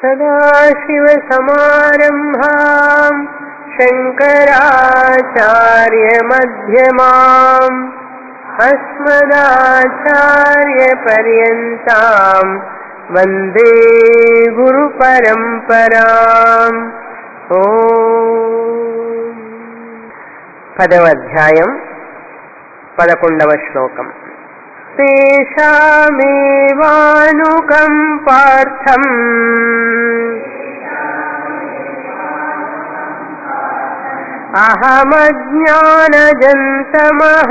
सदाशिवसमारम्भाम् शङ्कराचार्यमध्यमाम् अस्मदाचार्यपर्यन्ताम् वन्दे गुरुपरम्पराम् ओ పదవ పదకొండవ శ్లోకం तेषामेवानुकम्पार्थम् अहमज्ञानजन्तमः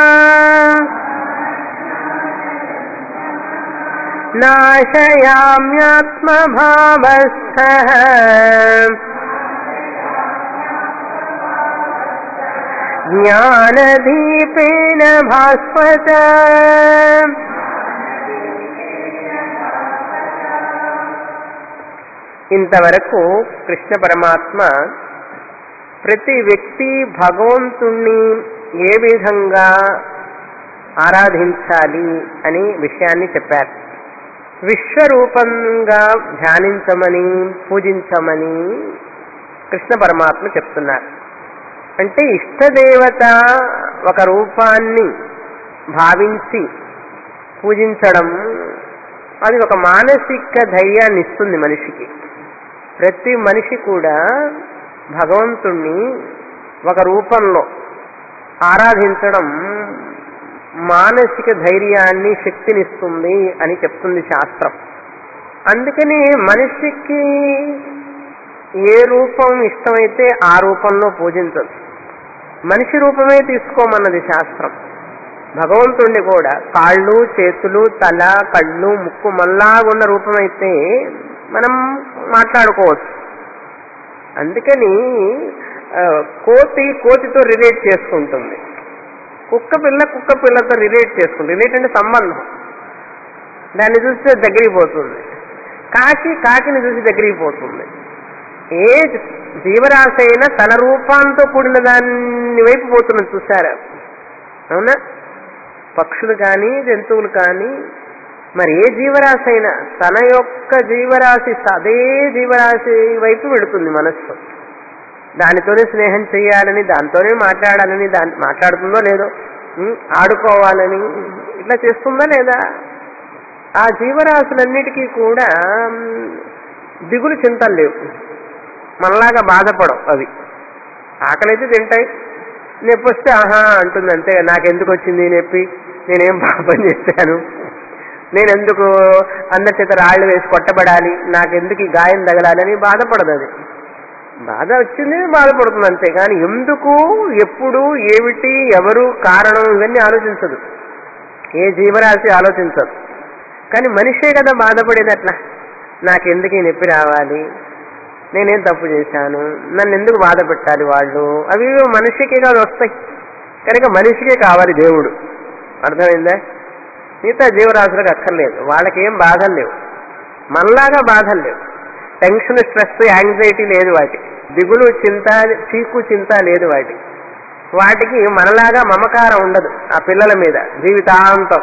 नाशयाम्यात्मभावस्थः ज्ञानदीपेन भास्वत ఇంతవరకు కృష్ణ పరమాత్మ ప్రతి వ్యక్తి భగవంతుణ్ణి ఏ విధంగా ఆరాధించాలి అని విషయాన్ని చెప్పారు విశ్వరూపంగా ధ్యానించమని పూజించమని కృష్ణ పరమాత్మ చెప్తున్నారు అంటే ఇష్టదేవత ఒక రూపాన్ని భావించి పూజించడం అది ఒక మానసిక ధైర్యాన్ని ఇస్తుంది మనిషికి ప్రతి మనిషి కూడా భగవంతుణ్ణి ఒక రూపంలో ఆరాధించడం మానసిక ధైర్యాన్ని శక్తినిస్తుంది అని చెప్తుంది శాస్త్రం అందుకని మనిషికి ఏ రూపం ఇష్టమైతే ఆ రూపంలో పూజించదు మనిషి రూపమే తీసుకోమన్నది శాస్త్రం భగవంతుణ్ణి కూడా కాళ్ళు చేతులు తల కళ్ళు ముక్కు మల్లాగున్న రూపమైతే మనం మాట్లాడుకోవచ్చు అందుకని ఆ, కోతి కోతితో రిలేట్ చేసుకుంటుంది కుక్క పిల్ల కుక్క పిల్లతో రిలేట్ చేసుకుంటుంది రిలేట్ అంటే సంబంధం దాన్ని చూస్తే దగ్గరికి పోతుంది కాకి కాకిని చూసి దగ్గరికి పోతుంది ఏ జీవరాశి అయినా తన రూపాంతో కూడిన దాన్ని వైపు పోతున్నది చూసారా అవునా పక్షులు కానీ జంతువులు కానీ మరి ఏ జీవరాశి అయినా తన యొక్క జీవరాశి అదే జీవరాశి వైపు వెళుతుంది మనస్సు దానితోనే స్నేహం చేయాలని దాంతోనే మాట్లాడాలని దాని మాట్లాడుతుందో లేదో ఉం, ఆడుకోవాలని ఇట్లా చేస్తుందా లేదా ఆ జీవరాశులన్నిటికీ కూడా ఉం, దిగులు చింతలు లేవు మనలాగా బాధపడవు అవి ఆకలైతే తింటాయి నొప్పి వస్తే ఆహా అంటుంది అంతే నాకెందుకు వచ్చింది నొప్పి నేనేం పాపం చేశాను నేనెందుకు అందరి చేత రాళ్ళు వేసి కొట్టబడాలి నాకెందుకు ఈ గాయం తగలాలని బాధపడదు అది బాధ వచ్చింది బాధపడుతుంది అంతే కానీ ఎందుకు ఎప్పుడు ఏమిటి ఎవరు కారణం ఇవన్నీ ఆలోచించదు ఏ జీవరాశి ఆలోచించదు కానీ మనిషే కదా బాధపడేది అట్లా నాకెందుకు ఈ నొప్పి రావాలి నేనేం తప్పు చేశాను నన్ను ఎందుకు బాధ పెట్టాలి వాళ్ళు అవి మనిషికే కాదు వస్తాయి కనుక మనిషికే కావాలి దేవుడు అర్థమైందా మిగతా జీవరాశులకు అక్కర్లేదు వాళ్ళకి ఏం బాధలు లేవు మనలాగా బాధలు లేవు టెన్షన్ స్ట్రెస్ యాంగ్జైటీ లేదు వాటి దిగులు చింత చీకు చింత లేదు వాటి వాటికి మనలాగా మమకారం ఉండదు ఆ పిల్లల మీద జీవితాంతం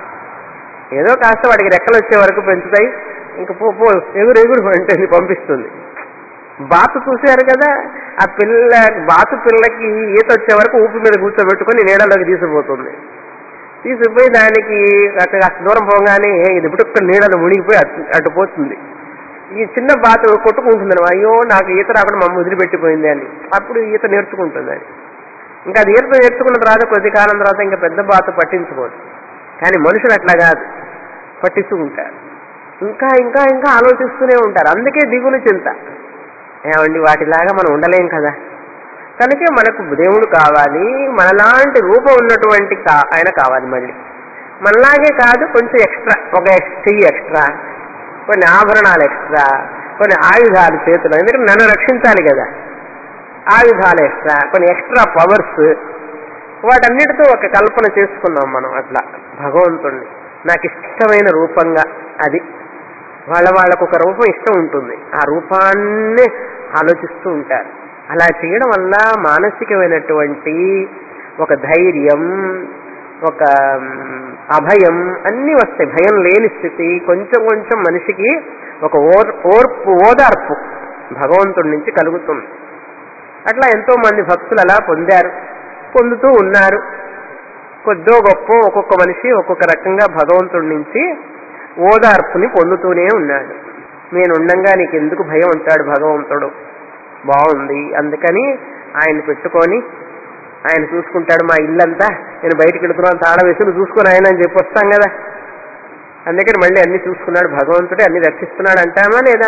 ఏదో కాస్త వాటికి రెక్కలు వచ్చే వరకు పెంచుతాయి ఇంక పో పో ఎగురు ఎగురు అంటే పంపిస్తుంది బాతు చూశారు కదా ఆ పిల్ల బాతు పిల్లకి ఈత వచ్చే వరకు ఊపి మీద కూర్చోబెట్టుకొని నీడలోకి తీసుకుపోతుంది తీసుకుపోయి దానికి అక్కడ కాస్త దూరం పోగానే ఇది ఇప్పుడు నీడలో మునిగిపోయి అటు అటు పోతుంది ఈ చిన్న బాత కొట్టుకుంటుంది అయ్యో నాకు ఈత రాకుండా మమ్మ వదిలిపెట్టిపోయింది అని అప్పుడు ఈత నేర్చుకుంటుంది అది ఇంకా అది ఈత నేర్చుకున్న తర్వాత కొద్ది కాలం తర్వాత ఇంకా పెద్ద బాత పట్టించుకోదు కానీ మనుషులు అట్లా కాదు పట్టించుకుంటారు ఇంకా ఇంకా ఇంకా ఆలోచిస్తూనే ఉంటారు అందుకే దిగులు చింత ఏమండి వాటిలాగా మనం ఉండలేం కదా కనుక మనకు దేవుడు కావాలి మనలాంటి రూపం ఉన్నటువంటి కా- ఆయన కావాలి మళ్ళీ మనలాగే కాదు కొంచెం ఎక్స్ట్రా ఒక ఎక్స్- చెయ్యి ఎక్స్ట్రా కొన్ని ఆభరణాలు ఎక్స్ట్రా కొన్ని ఆయుధాలు చేతులు ఎందుకంటే నన్ను రక్షించాలి కదా ఆయుధాలు ఎక్స్ట్రా కొన్ని ఎక్స్ట్రా పవర్స్ వాటన్నిటితో ఒక కల్పన చేసుకున్నాం మనం అట్లా భగవంతుణ్ణి నాకు ఇష్టమైన రూపంగా అది వాళ్ళ వాళ్ళకు ఒక రూపం ఇష్టం ఉంటుంది ఆ రూపాన్నే ఆలోచిస్తూ ఉంటారు అలా చేయడం వల్ల మానసికమైనటువంటి ఒక ధైర్యం ఒక మ్, అభయం అన్నీ వస్తాయి భయం లేని స్థితి కొంచెం కొంచెం మనిషికి ఒక ఓర్ ఓర్పు ఓదార్పు భగవంతుడి నుంచి కలుగుతుంది అట్లా ఎంతో మంది భక్తులు అలా పొందారు పొందుతూ ఉన్నారు కొద్దో గొప్ప ఒక్కొక్క మనిషి ఒక్కొక్క రకంగా భగవంతుడి నుంచి ఓదార్పుని పొందుతూనే ఉన్నాడు నేను ఉండంగా నీకు ఎందుకు భయం అంటాడు భగవంతుడు బాగుంది అందుకని ఆయన పెట్టుకొని ఆయన చూసుకుంటాడు మా ఇల్లంతా నేను బయటికి వెళుతున్నాను తాళం వేసి నువ్వు చూసుకుని ఆయన అని చెప్పి వస్తాం కదా అందుకని మళ్ళీ అన్ని చూసుకున్నాడు భగవంతుడే అన్ని రక్షిస్తున్నాడు అంటామా లేదా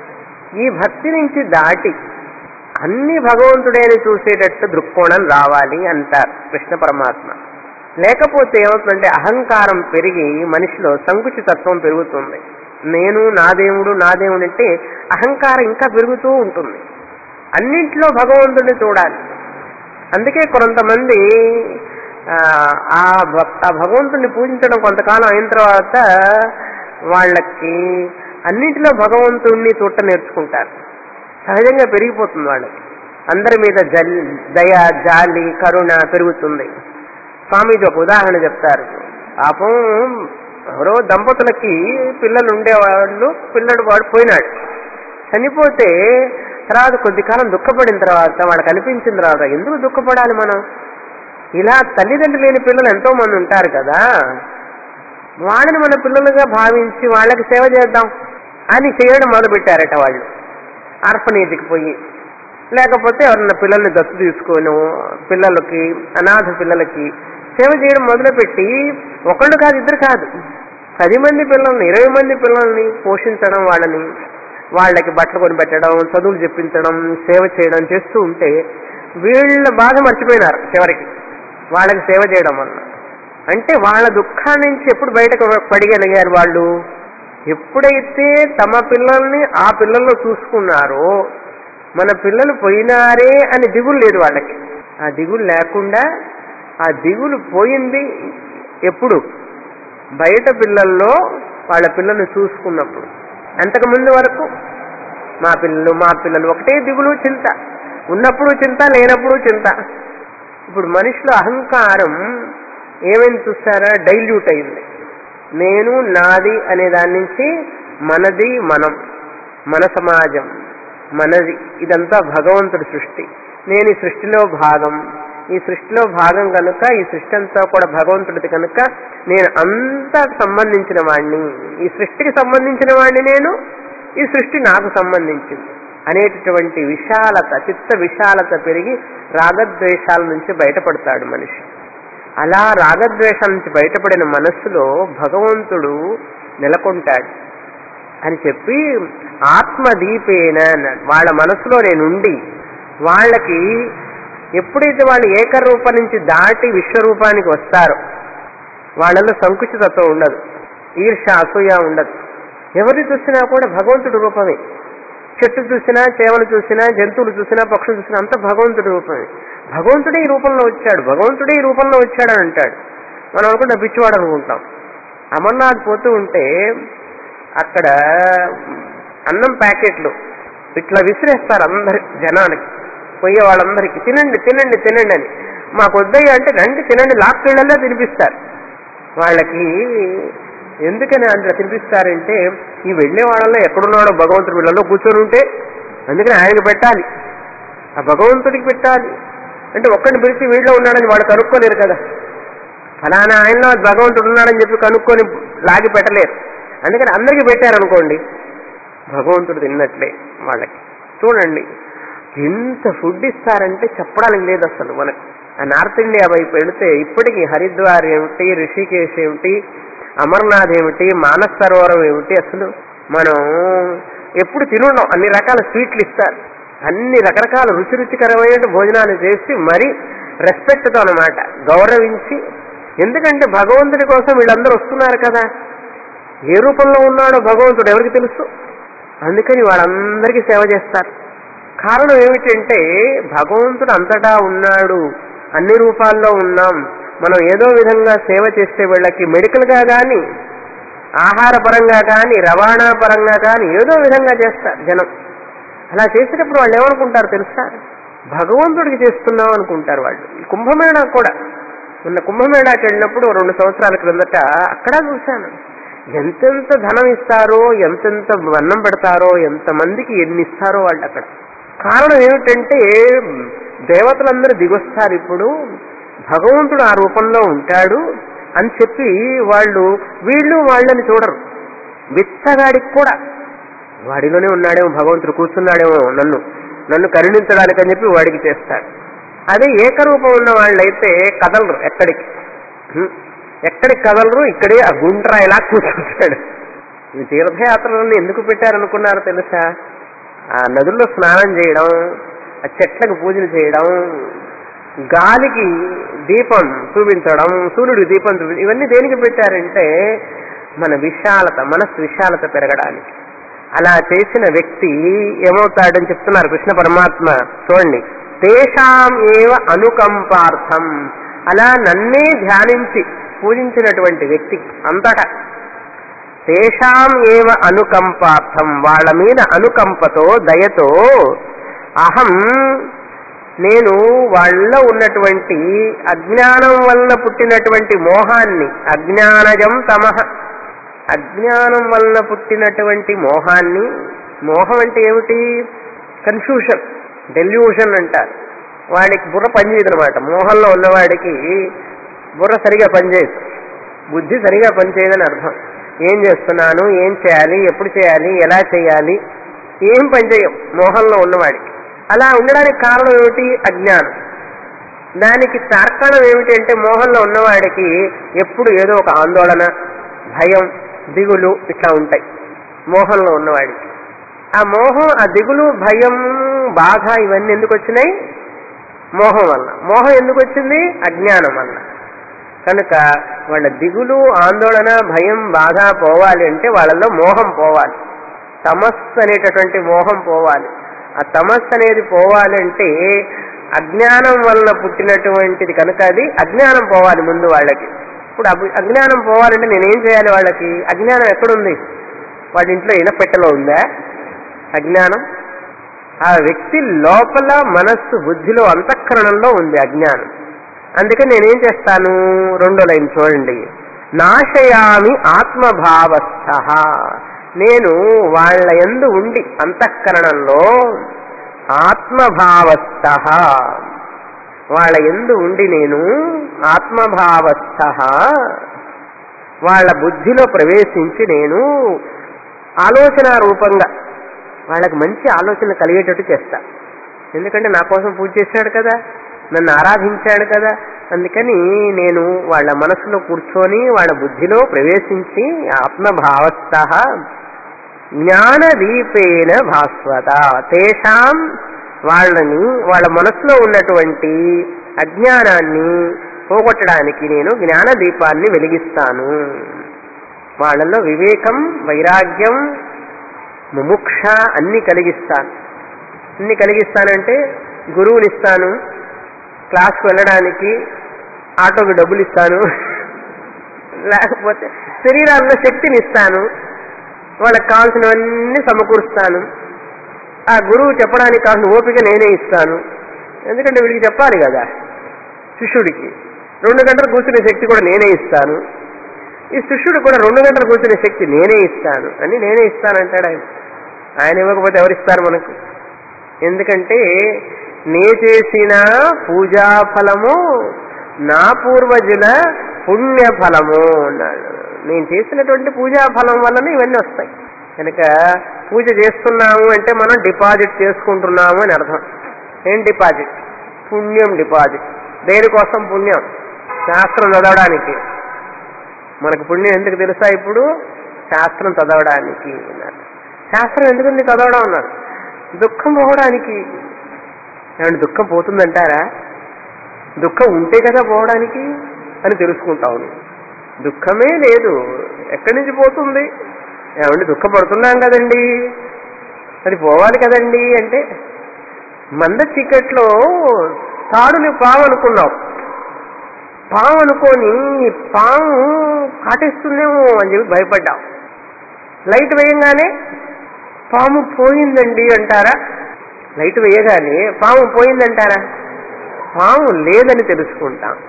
ఈ భక్తి నుంచి దాటి అన్ని భగవంతుడే అని చూసేటట్టు దృక్కోణం రావాలి అంటారు కృష్ణ పరమాత్మ లేకపోతే ఏమవుతుందంటే అహంకారం పెరిగి మనిషిలో సంకుచితత్వం పెరుగుతుంది నేను నా దేవుడు నా దేవుడు అంటే అహంకారం ఇంకా పెరుగుతూ ఉంటుంది అన్నింటిలో భగవంతుడిని చూడాలి అందుకే కొంతమంది ఆ, ఆ భక్- ఆ భగవంతుడిని పూజించడం కొంతకాలం అయిన తర్వాత వాళ్ళకి అన్నింటిలో భగవంతుడిని చూడటం నేర్చుకుంటారు సహజంగా పెరిగిపోతుంది వాళ్ళకి అందరి మీద జల్ దయ జాలి కరుణ పెరుగుతుంది స్వామీజీ ఒక ఉదాహరణ చెప్తారు పాపం ఎవరో దంపతులకి పిల్లలు ఉండేవాళ్ళు పిల్లడు వాడు పోయినాడు చనిపోతే తర్వాత కొద్ది కాలం దుఃఖపడిన తర్వాత వాళ్ళకి అనిపించిన తర్వాత ఎందుకు దుఃఖపడాలి మనం ఇలా తల్లిదండ్రులు లేని పిల్లలు ఎంతో మంది ఉంటారు కదా వాళ్ళని మన పిల్లలుగా భావించి వాళ్ళకి సేవ చేద్దాం అని చేయడం మొదలుపెట్టారట వాళ్ళు ఆర్ఫనేజ్కి పోయి లేకపోతే ఎవరన్నా పిల్లల్ని దత్తు తీసుకొని పిల్లలకి అనాథ పిల్లలకి సేవ చేయడం మొదలుపెట్టి ఒకళ్ళు కాదు ఇద్దరు కాదు పది మంది పిల్లల్ని ఇరవై మంది పిల్లల్ని పోషించడం వాళ్ళని వాళ్ళకి బట్టలు కొని పెట్టడం చదువులు చెప్పించడం సేవ చేయడం చేస్తూ ఉంటే వీళ్ళ బాధ మర్చిపోయినారు చివరికి వాళ్ళకి సేవ చేయడం వల్ల అంటే వాళ్ళ దుఃఖాన్ని నుంచి ఎప్పుడు బయటకు పడిగలిగారు వాళ్ళు ఎప్పుడైతే తమ పిల్లల్ని ఆ పిల్లల్లో చూసుకున్నారో మన పిల్లలు పోయినారే అని దిగులు లేదు వాళ్ళకి ఆ దిగులు లేకుండా ఆ దిగులు పోయింది ఎప్పుడు బయట పిల్లల్లో వాళ్ళ పిల్లల్ని చూసుకున్నప్పుడు అంతకు ముందు వరకు మా పిల్లలు మా పిల్లలు ఒకటే దిగులు చింత ఉన్నప్పుడు చింత లేనప్పుడు చింత ఇప్పుడు మనిషిలో అహంకారం ఏమైంది చూస్తారా డైల్యూట్ అయింది నేను నాది అనే దాని నుంచి మనది మనం మన సమాజం మనది ఇదంతా భగవంతుడి సృష్టి నేను ఈ సృష్టిలో భాగం ఈ సృష్టిలో భాగం కనుక ఈ సృష్టి అంతా కూడా భగవంతుడిది కనుక నేను అంతా సంబంధించిన వాణ్ణి ఈ సృష్టికి సంబంధించిన వాణ్ణి నేను ఈ సృష్టి నాకు సంబంధించింది అనేటటువంటి విశాలత చిత్త విశాలత పెరిగి రాగద్వేషాల నుంచి బయటపడతాడు మనిషి అలా రాగద్వేషాల నుంచి బయటపడిన మనస్సులో భగవంతుడు నెలకొంటాడు అని చెప్పి ఆత్మదీపేన అన్నాడు వాళ్ళ మనసులో నేనుండి వాళ్ళకి ఎప్పుడైతే వాళ్ళు ఏకరూపం నుంచి దాటి విశ్వరూపానికి వస్తారో వాళ్ళలో సంకుచితత్వం ఉండదు ఈర్ష అసూయ ఉండదు ఎవరిని చూసినా కూడా భగవంతుడి రూపమే చెట్టు చూసినా చేవలు చూసినా జంతువులు చూసినా పక్షులు చూసినా అంత భగవంతుడి రూపమే భగవంతుడే ఈ రూపంలో వచ్చాడు భగవంతుడే ఈ రూపంలో వచ్చాడు అని అంటాడు మనం అనుకుంటే పిచ్చివాడు అనుకుంటాం అమర్నాథ్ పోతూ ఉంటే అక్కడ అన్నం ప్యాకెట్లు ఇట్లా విసిరేస్తారు అందరి జనానికి పోయే వాళ్ళందరికీ తినండి తినండి తినండి అని మాకు వద్దయ్య అంటే రండి తినండి లాక్కెళ్ళల్లో తినిపిస్తారు వాళ్ళకి ఎందుకని అందులో తినిపిస్తారంటే ఈ వెళ్ళే వాళ్ళలో ఎక్కడున్నాడో భగవంతుడు వీళ్ళలో కూర్చొని ఉంటే అందుకని ఆయనకి పెట్టాలి ఆ భగవంతుడికి పెట్టాలి అంటే ఒక్కడిని పిలిచి వీళ్ళలో ఉన్నాడని వాళ్ళు కనుక్కోలేరు కదా ఫలానా ఆయనలో భగవంతుడు ఉన్నాడని చెప్పి కనుక్కొని లాగి పెట్టలేరు అందుకని అందరికీ పెట్టారనుకోండి భగవంతుడు తిన్నట్లే వాళ్ళకి చూడండి ఎంత ఫుడ్ ఇస్తారంటే చెప్పడానికి లేదు అసలు మనకు ఆ నార్త్ ఇండియా వైపు వెళితే ఇప్పటికీ హరిద్వార్ ఏమిటి ఋషికేశ్ ఏమిటి అమర్నాథ్ ఏమిటి మానస్ సరోవరం ఏమిటి అసలు మనం ఎప్పుడు తినుండం అన్ని రకాల స్వీట్లు ఇస్తారు అన్ని రకరకాల రుచి రుచికరమైన భోజనాలు చేసి మరి రెస్పెక్ట్తో అనమాట గౌరవించి ఎందుకంటే భగవంతుడి కోసం వీళ్ళందరూ వస్తున్నారు కదా ఏ రూపంలో ఉన్నాడో భగవంతుడు ఎవరికి తెలుసు అందుకని వాళ్ళందరికీ సేవ చేస్తారు కారణం ఏమిటంటే భగవంతుడు అంతటా ఉన్నాడు అన్ని రూపాల్లో ఉన్నాం మనం ఏదో విధంగా సేవ చేస్తే వీళ్ళకి మెడికల్గా కానీ ఆహార పరంగా కానీ రవాణా పరంగా కానీ ఏదో విధంగా చేస్తారు జనం అలా చేసేటప్పుడు వాళ్ళు ఏమనుకుంటారు తెలుసా భగవంతుడికి చేస్తున్నాం అనుకుంటారు వాళ్ళు ఈ కుంభమేళా కూడా మొన్న కుంభమేళాకి వెళ్ళినప్పుడు రెండు సంవత్సరాల క్రిందట అక్కడ చూశాను ఎంతెంత ధనం ఇస్తారో ఎంతెంత అన్నం పెడతారో ఎంతమందికి ఎన్ని ఇస్తారో వాళ్ళు అక్కడ కారణం ఏమిటంటే దేవతలందరూ దిగొస్తారు ఇప్పుడు భగవంతుడు ఆ రూపంలో ఉంటాడు అని చెప్పి వాళ్ళు వీళ్ళు వాళ్ళని చూడరు విత్తగాడికి కూడా వాడిలోనే ఉన్నాడేమో భగవంతుడు కూర్చున్నాడేమో నన్ను నన్ను కరుణించడానికి అని చెప్పి వాడికి చేస్తాడు అదే ఏకరూపం ఉన్న వాళ్ళైతే కదలరు ఎక్కడికి హ్మ్. ఎక్కడికి కదలరు ఇక్కడే ఆ గుండ్రా ఇలా కూర్చుంటాడు ఈ తీర్థయాత్రలను ఎందుకు పెట్టారనుకున్నారు తెలుసా ఆ నదుల్లో స్నానం చేయడం ఆ చెట్లకు పూజలు చేయడం గాలికి దీపం చూపించడం సూర్యుడికి దీపం చూపించడం ఇవన్నీ దేనికి పెట్టారంటే మన విశాలత మనస్సు విశాలత పెరగడానికి అలా చేసిన వ్యక్తి ఏమవుతాడని చెప్తున్నారు కృష్ణ పరమాత్మ చూడండి తేషాం ఏవ అనుకంపార్థం అలా నన్నే ధ్యానించి పూజించినటువంటి వ్యక్తి అంతటా తేషాం ఏవ అనుకంపార్థం వాళ్ళ మీద అనుకంపతో దయతో అహం నేను వాళ్ళలో ఉన్నటువంటి అజ్ఞానం వల్ల పుట్టినటువంటి మోహాన్ని అజ్ఞానజం తమః అజ్ఞానం వలన పుట్టినటువంటి మోహాన్ని మోహం అంటే ఏమిటి కన్ఫ్యూషన్ డెల్యూషన్ అంటారు వాడికి బుర్ర పనిచేయదు అనమాట మోహంలో ఉన్నవాడికి బుర్ర సరిగా పనిచేయదు బుద్ధి సరిగా పనిచేయదని అర్థం ఏం చేస్తున్నాను ఏం చేయాలి ఎప్పుడు చేయాలి ఎలా చేయాలి ఏం పనిచేయం మోహంలో ఉన్నవాడికి అలా ఉండడానికి కారణం ఏమిటి అజ్ఞానం దానికి తార్కాణం ఏమిటి అంటే మోహంలో ఉన్నవాడికి ఎప్పుడు ఏదో ఒక ఆందోళన భయం దిగులు ఇట్లా ఉంటాయి మోహంలో ఉన్నవాడికి ఆ మోహం ఆ దిగులు భయం బాధ ఇవన్నీ ఎందుకు వచ్చినాయి మోహం వల్ల మోహం ఎందుకు వచ్చింది అజ్ఞానం వల్ల కనుక వాళ్ళ దిగులు ఆందోళన భయం బాధ పోవాలి అంటే వాళ్ళలో మోహం పోవాలి తమస్సు అనేటటువంటి మోహం పోవాలి ఆ తమస్సు అనేది పోవాలి అంటే అజ్ఞానం వలన పుట్టినటువంటిది కనుక అది అజ్ఞానం పోవాలి ముందు వాళ్ళకి ఇప్పుడు అభి- అజ్ఞానం పోవాలంటే నేనేం చేయాలి వాళ్ళకి అజ్ఞానం ఎక్కడుంది వాళ్ళ ఇంట్లో ఇనపెట్టెలో ఉందా అజ్ఞానం ఆ వ్యక్తి లోపల మనస్సు బుద్ధిలో అంతఃకరణంలో ఉంది అజ్ఞానం అందుకని నేనేం చేస్తాను రెండో లైన్ చూడండి నాశయామి ఆత్మభావస్థ నేను వాళ్ళ ఎందు ఉండి అంతఃకరణంలో ఆత్మభావస్థ వాళ్ళ ఎందు ఉండి నేను ఆత్మభావస్థ వాళ్ళ బుద్ధిలో ప్రవేశించి నేను ఆలోచన రూపంగా వాళ్ళకి మంచి ఆలోచన కలిగేటట్టు చేస్తా ఎందుకంటే నా కోసం పూజ చేశాడు కదా నన్ను ఆరాధించాడు కదా అందుకని నేను వాళ్ళ మనసులో కూర్చొని వాళ్ళ బుద్ధిలో ప్రవేశించి ఆత్మభావస్థ జ్ఞానదీపేన భాస్వత తేషాం వాళ్ళని వాళ్ళ మనసులో ఉన్నటువంటి అజ్ఞానాన్ని పోగొట్టడానికి నేను జ్ఞాన దీపాన్ని వెలిగిస్తాను వాళ్ళలో వివేకం వైరాగ్యం ముముక్ష అన్ని కలిగిస్తాను అన్ని కలిగిస్తానంటే గురువునిస్తాను క్లాస్కి వెళ్ళడానికి ఆటోకి డబ్బులు ఇస్తాను లేకపోతే శరీరాల్లో శక్తిని ఇస్తాను వాళ్ళకి కావాల్సినవన్నీ సమకూరుస్తాను ఆ గురువు చెప్పడానికి కావాల్సిన ఓపిక నేనే ఇస్తాను ఎందుకంటే వీడికి చెప్పాలి కదా శిష్యుడికి రెండు గంటలు కూర్చునే శక్తి కూడా నేనే ఇస్తాను ఈ శిష్యుడు కూడా రెండు గంటలు కూర్చునే శక్తి నేనే ఇస్తాను అని నేనే ఇస్తానంటాడు ఆయన ఆయన ఇవ్వకపోతే ఎవరిస్తారు మనకు ఎందుకంటే నే చేసిన పూజా ఫలము నా పూర్వజుల పుణ్య ఫలము అన్నాడు నేను చేసినటువంటి పూజా ఫలం వలన ఇవన్నీ వస్తాయి కనుక పూజ చేస్తున్నాము అంటే మనం డిపాజిట్ చేసుకుంటున్నాము అని అర్థం ఏం డిపాజిట్ పుణ్యం డిపాజిట్ దేనికోసం పుణ్యం శాస్త్రం చదవడానికి మనకు పుణ్యం ఎందుకు తెలుసా ఇప్పుడు శాస్త్రం చదవడానికి అన్నారు శాస్త్రం ఎందుకు ఉంది చదవడం అన్నారు దుఃఖం పోవడానికి ఏమంటే దుఃఖం పోతుందంటారా దుఃఖం ఉంటే కదా పోవడానికి అని తెలుసుకుంటావు నువ్వు. దుఃఖమే లేదు ఎక్కడి నుంచి పోతుంది ఏమంటే దుఃఖపడుతున్నాం కదండి అది పోవాలి కదండి అంటే మంద చీకట్లో తాడుని పాము అనుకున్నావు పాము అనుకొని ఈ పాము కాటేస్తుందేమో అని చెప్పి భయపడ్డావు లైట్ వేయంగానే పాము పోయిందండి అంటారా లైట్ వేయగానే పాము పోయిందంటారా పాము లేదని తెలుసుకుంటాం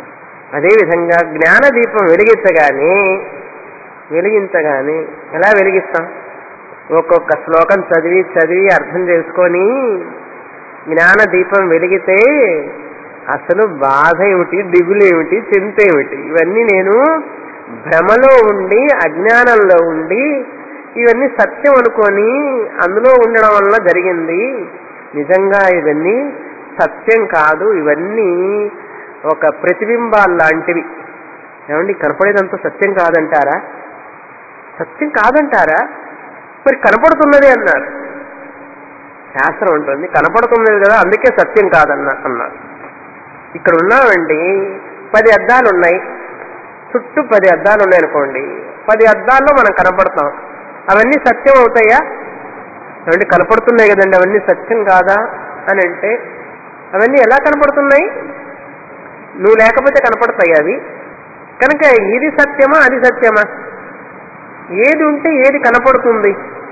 అదేవిధంగా జ్ఞానదీపం వెలిగించగానే వెలిగించగానే ఎలా వెలిగిస్తాం ఒక్కొక్క శ్లోకం చదివి చదివి అర్థం చేసుకొని జ్ఞాన దీపం వెలిగితే అసలు బాధ ఏమిటి దిగులు ఏమిటి చింత ఏమిటి ఇవన్నీ నేను భ్రమలో ఉండి అజ్ఞానంలో ఉండి ఇవన్నీ సత్యం అనుకొని అందులో ఉండడం వల్ల జరిగింది నిజంగా ఇవన్నీ సత్యం కాదు ఇవన్నీ ఒక ప్రతిబింబాలు లాంటివి ఏమండి కనపడేదంతా సత్యం కాదంటారా సత్యం కాదంటారా మరి కనపడుతున్నది అన్నారు శాస్త్రం ఉంటుంది కనపడుతున్నది కదా అందుకే సత్యం కాదన్న అన్నారు ఇక్కడ ఉన్నామండి పది అద్దాలు ఉన్నాయి చుట్టూ పది అద్దాలు ఉన్నాయి అనుకోండి పది అద్దాల్లో మనం కనపడతాం అవన్నీ సత్యం అవుతాయా అవన్నీ కనపడుతున్నాయి కదండి అవన్నీ సత్యం కాదా అని అంటే అవన్నీ ఎలా కనపడుతున్నాయి నువ్వు లేకపోతే కనపడతాయి అవి కనుక ఇది సత్యమా అది సత్యమా ఏది ఉంటే ఏది కనపడుతుంది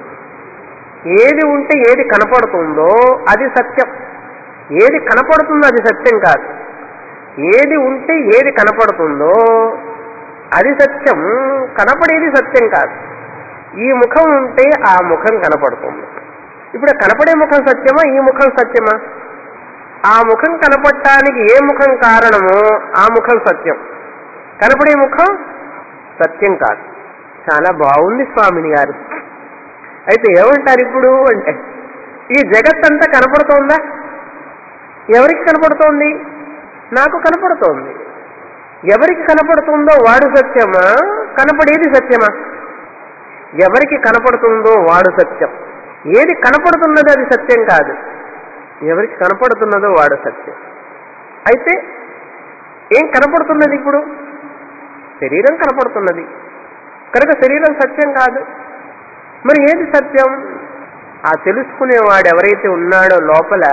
ఏది ఉంటే ఏది కనపడుతుందో అది సత్యం ఏది కనపడుతుందో అది సత్యం కాదు ఏది ఉంటే ఏది కనపడుతుందో అది సత్యం కనపడేది సత్యం కాదు ఈ ముఖం ఉంటే ఆ ముఖం కనపడుతుంది ఇప్పుడు కనపడే ముఖం సత్యమా ఈ ముఖం సత్యమా ఆ ముఖం కనపడటానికి ఏ ముఖం కారణమో ఆ ముఖం సత్యం కనపడే ముఖం సత్యం కాదు చాలా బాగుంది స్వామిని గారు అయితే ఏమంటారు ఇప్పుడు అంటే ఈ జగత్ అంతా కనపడుతోందా ఎవరికి కనపడుతోంది నాకు కనపడుతోంది ఎవరికి కనపడుతుందో వాడు సత్యమా కనపడేది సత్యమా ఎవరికి కనపడుతుందో వాడు సత్యం ఏది కనపడుతున్నదో అది సత్యం కాదు ఎవరికి కనపడుతున్నదో వాడు సత్యం అయితే ఏం కనపడుతున్నది ఇప్పుడు శరీరం కనపడుతున్నది కనుక శరీరం సత్యం కాదు మరి ఏది సత్యం ఆ తెలుసుకునేవాడు ఎవరైతే ఉన్నాడో లోపల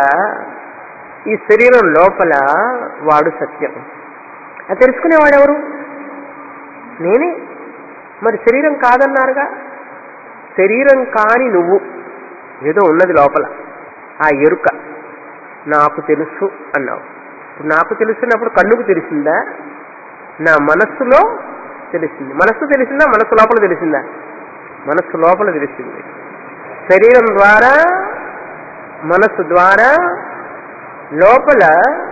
ఈ శరీరం లోపల వాడు సత్యం ఆ తెలుసుకునేవాడు ఎవరు నేనే మరి శరీరం కాదన్నారుగా శరీరం కాని నువ్వు ఏదో ఉన్నది లోపల ఆ ఎరుక నాకు తెలుసు అన్నావు ఇప్పుడు నాకు తెలుసున్నప్పుడు కన్నుకు తెలిసిందా నా మనస్సులో తెలిసింది మనస్సు తెలిసిందా మనస్సు లోపల తెలిసిందా మనస్సు లోపల తెలిసింది శరీరం ద్వారా మనస్సు ద్వారా లోపల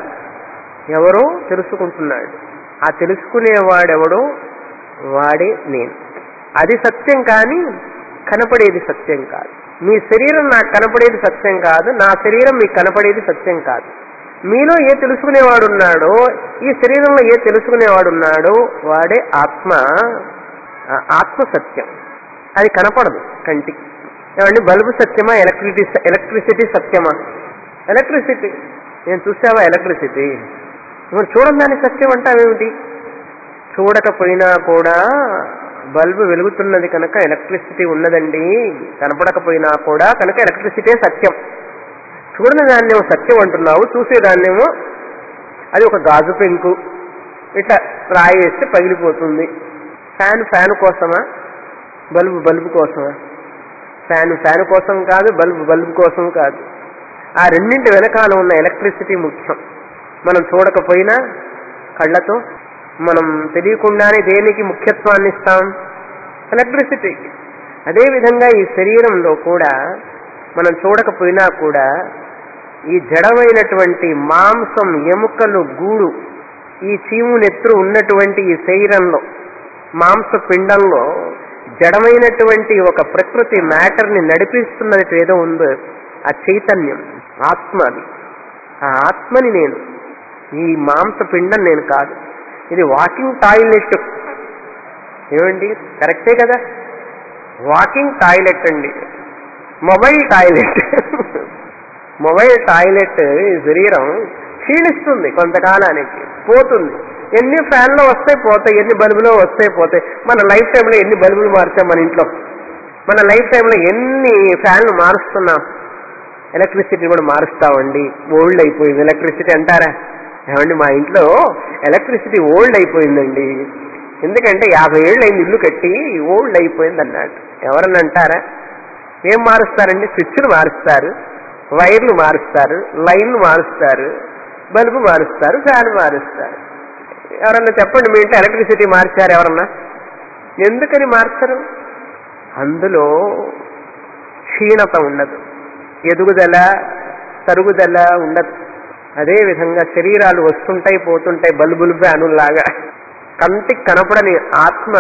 ఎవరో తెలుసుకుంటున్నాడు ఆ తెలుసుకునేవాడెవడో వాడే నేను అది సత్యం కానీ కనపడేది సత్యం కాదు మీ శరీరం నాకు కనపడేది సత్యం కాదు నా శరీరం మీకు కనపడేది సత్యం కాదు మీలో ఏ తెలుసుకునేవాడున్నాడో ఈ శరీరంలో ఏ తెలుసుకునేవాడున్నాడో వాడే ఆత్మ ఆ ఆత్మ సత్యం అది కనపడదు కంటికి ఏమండి బల్బు సత్యమా ఎలక్ట్రిసిటీ ఎలక్ట్రిసిటీ సత్యమా ఎలక్ట్రిసిటీ నేను చూసావా ఎలక్ట్రిసిటీ మరి చూడండి దాని సత్యం అంటావేమిటి చూడకపోయినా కూడా బల్బు వెలుగుతున్నది కనుక ఎలక్ట్రిసిటీ ఉన్నదండి కనపడకపోయినా కూడా కనుక ఎలక్ట్రిసిటీ సత్యం చూడని దాన్నేమో సత్యం అంటున్నావు చూసేదాన్నేమో అది ఒక గాజు పెంకు ఇట్లా రాయి వేస్తే పగిలిపోతుంది ఫ్యాన్ ఫ్యాన్ కోసమా బల్బు బల్బు కోసమా ఫ్యాన్ ఫ్యాన్ కోసం కాదు బల్బు బల్బు కోసం కాదు ఆ రెండింటి వెనకాల ఉన్న ఎలక్ట్రిసిటీ ముఖ్యం మనం చూడకపోయినా కళ్ళతో మనం తెలియకుండానే దేనికి ముఖ్యత్వాన్ని ఇస్తాం ఎలక్ట్రిసిటీకి అదేవిధంగా ఈ శరీరంలో కూడా మనం చూడకపోయినా కూడా ఈ జడమైనటువంటి మాంసం ఎముకలు గూడు ఈ చీము నెత్తురు ఉన్నటువంటి ఈ శరీరంలో మాంస పిండంలో జడమైనటువంటి ఒక ప్రకృతి మ్యాటర్ని నడిపిస్తున్నది ఏదో ఉందో ఆ చైతన్యం ఆత్మ అది ఆ ఆత్మని నేను ఈ మాంస పిండం నేను కాదు ఇది వాకింగ్ టాయిలెట్ ఏమండి కరెక్టే కదా వాకింగ్ టాయిలెట్ అండి మొబైల్ టాయిలెట్ మొబైల్ టాయిలెట్ ఈ శరీరం క్షీణిస్తుంది కొంతకాలానికి పోతుంది ఎన్ని ఫ్యాన్లో వస్తాయి పోతాయి ఎన్ని బల్బులో వస్తాయి పోతాయి మన లైఫ్ టైంలో ఎన్ని బల్బులు మార్చాం మన ఇంట్లో మన లైఫ్ టైంలో ఎన్ని ఫ్యాన్లు మారుస్తున్నాం ఎలక్ట్రిసిటీ కూడా మారుస్తామండి ఓల్డ్ అయిపోయింది ఎలక్ట్రిసిటీ అంటారా ఏమండి మా ఇంట్లో ఎలక్ట్రిసిటీ ఓల్డ్ అయిపోయిందండి ఎందుకంటే యాభై ఏళ్ళు అయింది ఇల్లు కట్టి ఓల్డ్ అయిపోయింది అన్నాడు ఎవరన్నా అంటారా ఏం మారుస్తారండి స్విచ్లు మారుస్తారు వైర్లు మారుస్తారు లైన్లు మారుస్తారు బల్బు మారుస్తారు ఫ్యాన్ మారుస్తారు ఎవరన్నా చెప్పండి మీ ఇంట్లో ఎలక్ట్రిసిటీ మార్చారు ఎవరన్నా ఎందుకని మార్చరు అందులో క్షీణత ఉండదు ఎదుగుదల తరుగుదల ఉండదు అదే విధంగా శరీరాలు వస్తుంటాయి పోతుంటాయి బల్బులు ఫ్యానుల్లాగా కంటికి కనపడని ఆత్మ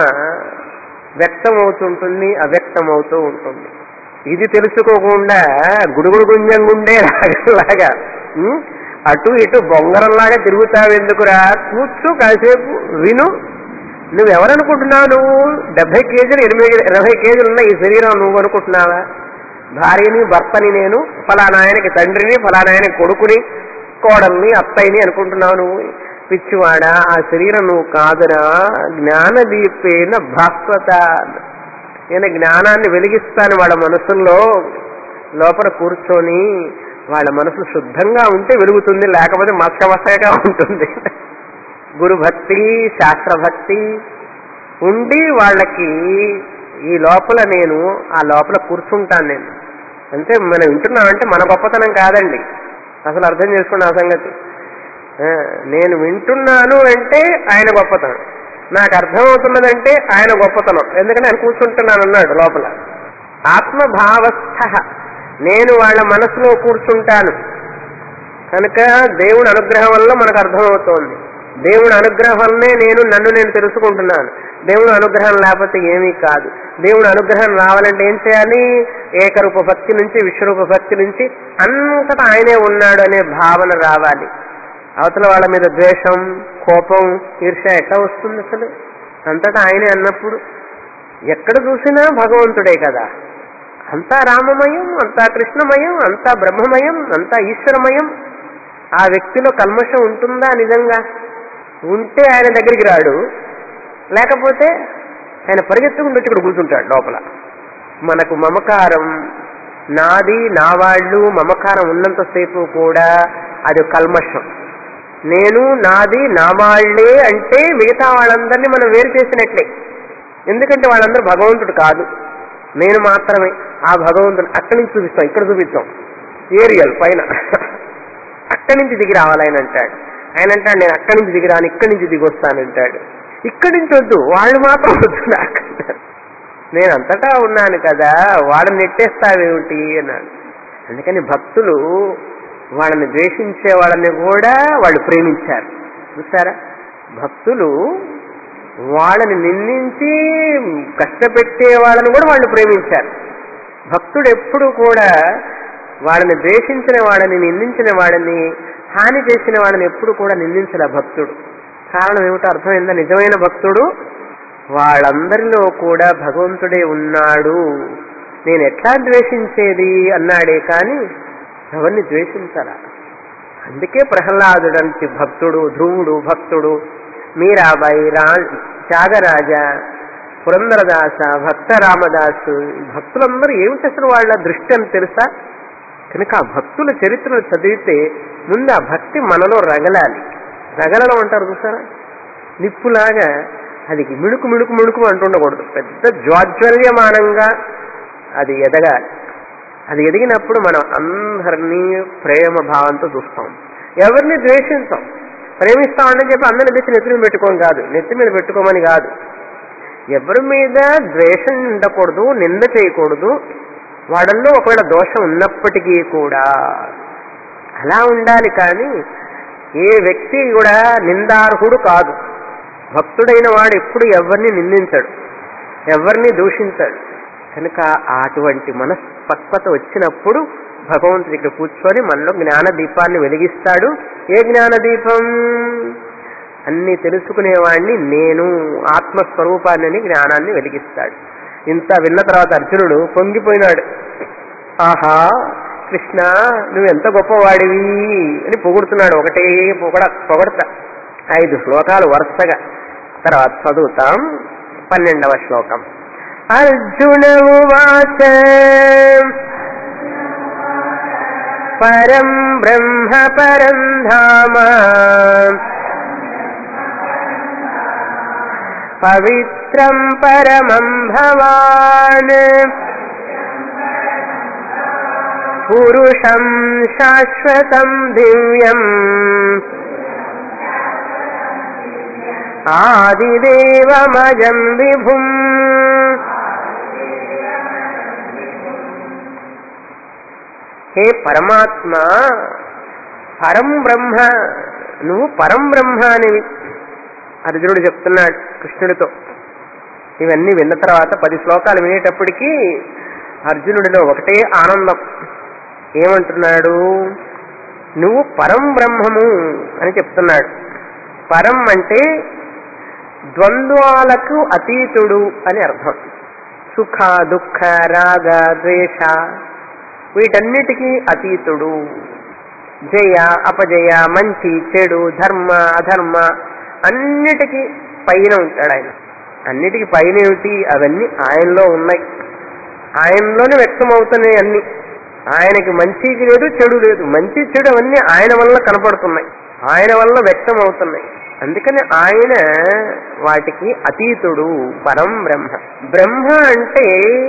వ్యక్తమవుతుంటుంది అవ్యక్తమవుతూ ఉంటుంది ఇది తెలుసుకోకుండా గుడుగుడు గుంజంగుండే లాగా ఉం? అటు ఇటు బొంగరంలాగా తిరుగుతావెందుకురా కూర్చో కాసేపు విను నువ్వెవరనుకుంటున్నావు నువ్వు డెబ్బై కేజీలు ఎనిమిది ఇరవై కేజీలు ఉన్న ఈ శరీరం నువ్వు అనుకుంటున్నావా భార్యని భర్తని నేను ఫలానాయనకి తండ్రిని ఫలానాయనకి కొడుకుని కోడల్ని అత్తయ్యని అనుకుంటున్నావు నువ్వు పిచ్చివాడా ఆ శరీరం నువ్వు కాదురా జ్ఞానదీపేన భాస్వత నేను జ్ఞానాన్ని వెలిగిస్తాను వాళ్ళ మనసుల్లో లోపల కూర్చొని వాళ్ళ మనసు శుద్ధంగా ఉంటే వెలుగుతుంది లేకపోతే మసక మసకగా ఉంటుంది గురు భక్తి శాస్త్ర భక్తి ఉండి వాళ్ళకి ఈ లోపల నేను ఆ లోపల కూర్చుంటాను నేను అంటే మనం వింటున్నామంటే మన గొప్పతనం కాదండి అసలు అర్థం చేసుకున్న ఆ సంగతి ఆ, నేను వింటున్నాను అంటే ఆయన గొప్పతనం నాకు అర్థమవుతున్నదంటే ఆయన గొప్పతనం ఎందుకంటే ఆయన కూర్చుంటున్నాను అన్నాడు లోపల ఆత్మభావస్థ నేను వాళ్ళ మనసులో కూర్చుంటాను కనుక దేవుడి అనుగ్రహం వల్ల మనకు అర్థమవుతోంది దేవుడి అనుగ్రహం వల్లనే నేను నన్ను నేను తెలుసుకుంటున్నాను దేవుడి అనుగ్రహం లేకపోతే ఏమీ కాదు దేవుడి అనుగ్రహం రావాలంటే ఏం చేయాలి ఏకరూప భక్తి నుంచి విశ్వరూప భక్తి నుంచి అంతటా ఆయనే ఉన్నాడు అనే భావన రావాలి అవతల వాళ్ళ మీద ద్వేషం కోపం ఈర్ష ఎట్లా వస్తుంది అసలు అంతటా ఆయనే అన్నప్పుడు ఎక్కడ చూసినా భగవంతుడే కదా అంతా రామమయం అంతా కృష్ణమయం అంతా బ్రహ్మమయం అంతా ఈశ్వరమయం ఆ వ్యక్తిలో కల్మషం ఉంటుందా నిజంగా ఉంటే ఆయన దగ్గరికి రాడు లేకపోతే ఆయన పరిగెత్తుకుంటూ వచ్చి ఇక్కడ కూర్చుంటాడు లోపల మనకు మమకారం నాది నా వాళ్ళు మమకారం ఉన్నంతసేపు కూడా అది కల్మషం నేను నాది నా వాళ్ళే అంటే మిగతా వాళ్ళందరినీ మనం వేరు చేసినట్లే ఎందుకంటే వాళ్ళందరూ భగవంతుడు కాదు నేను మాత్రమే ఆ భగవంతుడు అక్కడి నుంచి చూపిస్తాం ఇక్కడ చూపిస్తాం ఏరియల్ పైన అక్కడి నుంచి దిగి రావాలి ఆయన అంటాడు ఆయన అంటాడు నేను అక్కడి నుంచి దిగి రాను ఇక్కడి నుంచి దిగి వస్తానంటాడు ఇక్కడి నుంచి వద్దు వాళ్ళు మాత్రం వద్దు నాకు అంటారు. నేను అంతటా ఉన్నాను కదా వాళ్ళని నెట్టేస్తావేమిటి అన్నాడు అందుకని భక్తులు వాళ్ళని ద్వేషించే వాళ్ళని కూడా వాళ్ళు ప్రేమించారు చూసారా భక్తులు వాళ్ళని నిందించి కష్టపెట్టే వాళ్ళని కూడా వాళ్ళు ప్రేమించారు భక్తుడు ఎప్పుడు కూడా వాళ్ళని ద్వేషించిన వాడని నిందించిన వాడని హాని చేసిన వాడని ఎప్పుడు కూడా నిందించలే భక్తుడు కారణం ఏమిటో అర్థమైందా నిజమైన భక్తుడు వాళ్ళందరిలో కూడా భగవంతుడే ఉన్నాడు నేను ఎట్లా ద్వేషించేది అన్నాడే కానీ ఎవరిని ద్వేషించాల అందుకే ప్రహ్లాదుడంటి భక్తుడు ధ్రువుడు భక్తుడు మీరాబాయి రా త్యాగరాజ పురందరదాస భక్త రామదాసు ఈ భక్తులందరూ ఏమిటి అసలు వాళ్ళ దృష్టి అని తెలుసా కనుక ఆ భక్తుల చరిత్రను చదివితే ముందు ఆ భక్తి మనలో రగలాలి రగలడం అంటారు చూసారా నిప్పులాగా అది మిణుకు మిణుకు మిణుకు అంటుండకూడదు పెద్ద జ్వాజ్వల్యమానంగా అది ఎదగాలి అది ఎదిగినప్పుడు మనం అందరినీ ప్రేమ భావంతో చూస్తాం ఎవరిని ద్వేషించాం ప్రేమిస్తామని చెప్పి అందరిని తెచ్చి నెత్తి మీద పెట్టుకోం కాదు నెత్తి మీద పెట్టుకోమని కాదు ఎవరి మీద ద్వేషం ఉండకూడదు నింద చేయకూడదు వాళ్ళల్లో ఒకవేళ దోషం ఉన్నప్పటికీ కూడా అలా ఉండాలి కానీ ఏ వ్యక్తి కూడా నిందార్హుడు కాదు భక్తుడైన వాడు ఎప్పుడు ఎవరిని నిందించడు ఎవరిని దూషించడు కనుక అటువంటి మనస్పక్వత వచ్చినప్పుడు భగవంతుడి ఇక్కడ కూర్చొని మనలో జ్ఞాన దీపాన్ని వెలిగిస్తాడు ఏ జ్ఞాన దీపం అన్ని తెలుసుకునేవాడిని నేను ఆత్మస్వరూపాన్ని జ్ఞానాన్ని వెలిగిస్తాడు ఇంత విన్న తర్వాత అర్జునుడు పొంగిపోయినాడు ఆహా కృష్ణ నువ్వు ఎంత గొప్పవాడివి అని పొగుడుతున్నాడు ఒకటే పొగడ పొగడత ఐదు శ్లోకాలు వరుసగా తర్వాత చదువుతాం పన్నెండవ శ్లోకం అర్జున ఉవాచ పరం బ్రహ్మ పరం ధామ పవిత్రం పరమం భవాన్ పురుషం శాశ్వతం దివ్యం ఆదిదేవమజం విభుం హే పరమాత్మ పరం బ్రహ్మ నువ్వు పరం బ్రహ్మ అని అర్జునుడు చెప్తున్నాడు కృష్ణుడితో ఇవన్నీ విన్న తర్వాత పది శ్లోకాలు వినేటప్పటికీ అర్జునుడిలో ఒకటే ఆనందం ఏమంటున్నాడు నువ్వు పరం బ్రహ్మము అని చెప్తున్నాడు పరం అంటే ద్వంద్వాలకు అతీతుడు అని అర్థం సుఖ దుఃఖ రాగ ద్వేష వీటన్నిటికీ అతీతుడు జయ అపజయ మంచి చెడు ధర్మ అధర్మ అన్నిటికీ పైన ఉంటాడు ఆయన అన్నిటికీ పైన ఏమిటి అవన్నీ ఆయనలో ఉన్నాయి ఆయనలోనే వ్యక్తం అవుతున్నాయి అన్ని ఆయనకి మంచికి లేదు చెడు లేదు మంచి చెడు అవన్నీ ఆయన వల్ల కనపడుతున్నాయి ఆయన వల్ల వ్యక్తం అవుతున్నాయి అందుకని ఆయన వాటికి అతీతుడు పరం బ్రహ్మ బ్రహ్మ అంటే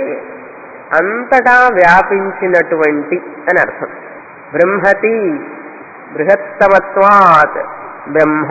అంతటా వ్యాపించినటువంటి అని అర్థం బ్రహ్మతి బృహత్తమత్వాత్ బ్రహ్మ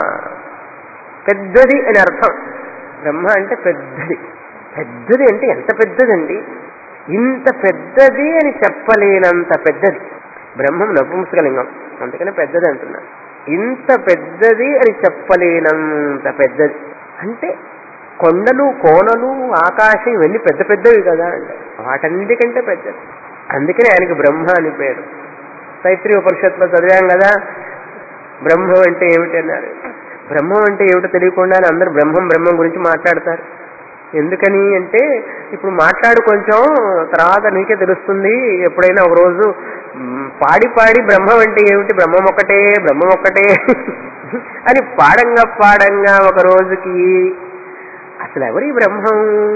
పెద్దది అని అర్థం బ్రహ్మ అంటే పెద్దది పెద్దది అంటే ఎంత పెద్దదండి ఇంత పెద్దది అని చెప్పలేనంత పెద్దది బ్రహ్మం నపుంసకలింగం అందుకనే పెద్దది అంటున్నారు ఇంత పెద్దది అని చెప్పలేనంత పెద్దది అంటే కొండలు కోనలు ఆకాశం ఇవన్నీ పెద్ద పెద్దవి కదా అంటే వాటన్నిటికంటే పెద్దది అందుకనే ఆయనకి బ్రహ్మ అని పేరు తైత్రీయ ఉపనిషత్తులో చదివాం కదా బ్రహ్మం అంటే ఏమిటి అన్నారు బ్రహ్మం అంటే ఏమిటో తెలియకుండానే అందరూ బ్రహ్మం బ్రహ్మం గురించి మాట్లాడతారు ఎందుకని అంటే ఇప్పుడు మాట్లాడు కొంచెం తర్వాత నీకే తెలుస్తుంది ఎప్పుడైనా ఒక రోజు మ్, పాడి పాడి బ్రహ్మం అంటే ఏమిటి బ్రహ్మం ఒక్కటే బ్రహ్మం ఒక్కటే అని పాడంగా పాడంగా ఒక రోజుకి అసలు ఎవరి బ్రహ్మం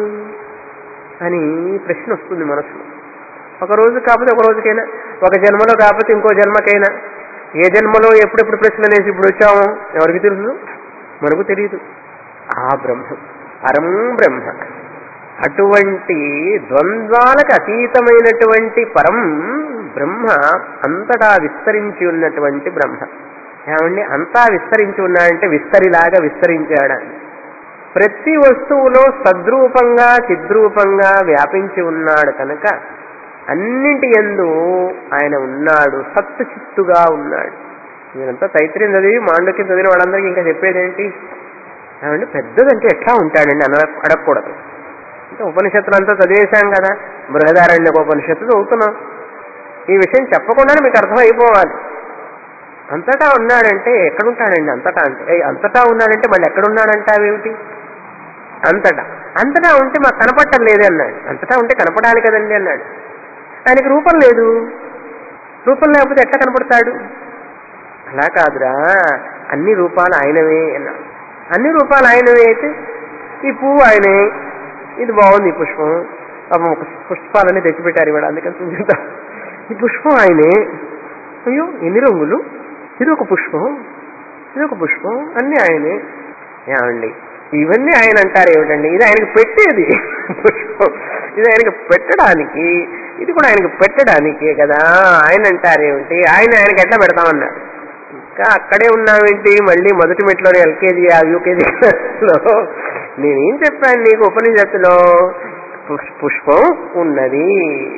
అని ప్రశ్న వస్తుంది మనసులో ఒక రోజు కాకపోతే ఒక రోజుకైనా ఒక జన్మలో కాకపోతే ఇంకో జన్మకైనా ఏ జన్మలో ఎప్పుడెప్పుడు ప్రశ్న అనేసి ఇప్పుడు వచ్చాము ఎవరికి తెలుసు మనకు తెలియదు ఆ బ్రహ్మం పరం బ్రహ్మ అటువంటి ద్వంద్వాలకు అతీతమైనటువంటి పరం బ్రహ్మ అంతటా విస్తరించి ఉన్నటువంటి బ్రహ్మ ఏమండి అంతా విస్తరించి ఉన్నాడంటే విస్తరిలాగా విస్తరించాడని ప్రతి వస్తువులో సద్రూపంగా చిద్రూపంగా వ్యాపించి ఉన్నాడు కనుక అన్నింటి ఎందు ఆయన ఉన్నాడు సత్తు చిత్తుగా ఉన్నాడు మీరంతా తైత్రీయం చదివి మాండక్యం చదివిన వాళ్ళందరికీ ఇంకా చెప్పేదేంటి ఏమంటే పెద్దదంటే ఎట్లా ఉంటాడండి అన అడగకూడదు అంటే ఉపనిషత్తులు అంతా చదివేశాం కదా బృహదారణ్య ఉపనిషత్తు చదువుతున్నాం ఈ విషయం చెప్పకుండానే మీకు అర్థమైపోవాలి అంతటా ఉన్నాడంటే ఎక్కడుంటాడండి అంతటా అంటే ఏయ్, అంతటా ఉన్నాడంటే మళ్ళీ ఎక్కడున్నాడంటావేమిటి అంతటా అంతటా ఉంటే మాకు కనపడటం లేదే అన్నాడు అంతటా ఉంటే కనపడాలి కదండి అన్నాడు ఆయనకి రూపం లేదు రూపం లేకపోతే ఎట్లా కనపడతాడు అలా కాదురా అన్ని రూపాలు ఆయనవే అన్నాడు అన్ని రూపాలు ఆయనవే అయితే ఈ పువ్వు ఆయనే ఇది బాగుంది ఈ పుష్పం పాపం ఒక పుష్పాలన్నీ తెచ్చిపెట్టారు ఇవాళ అందుకని చూపిద్దాం ఈ పుష్పం ఆయనే అయ్యో ఎన్ని రంగులు ఇది ఒక పుష్పం ఇది ఒక పుష్పం అన్ని ఆయనే ఏమండి ఇవన్నీ ఆయన అంటారు ఏమిటండి ఇది ఆయనకి పెట్టేది పుష్పం ఇది ఆయనకి పెట్టడానికి ఇది కూడా ఆయనకి పెట్టడానికే కదా ఆయన అంటారు ఏమిటి ఆయన ఆయనకి ఎట్లా పెడతామన్నాడు ఇంకా అక్కడే ఉన్నావేంటి మళ్ళీ మొదటి మెట్లోనే ఎల్కేజీ ఆ యూకేజీ లో నేనేం చెప్పాను నీకు ఉపనిషత్తులో పుష్- పుష్పం ఉన్నది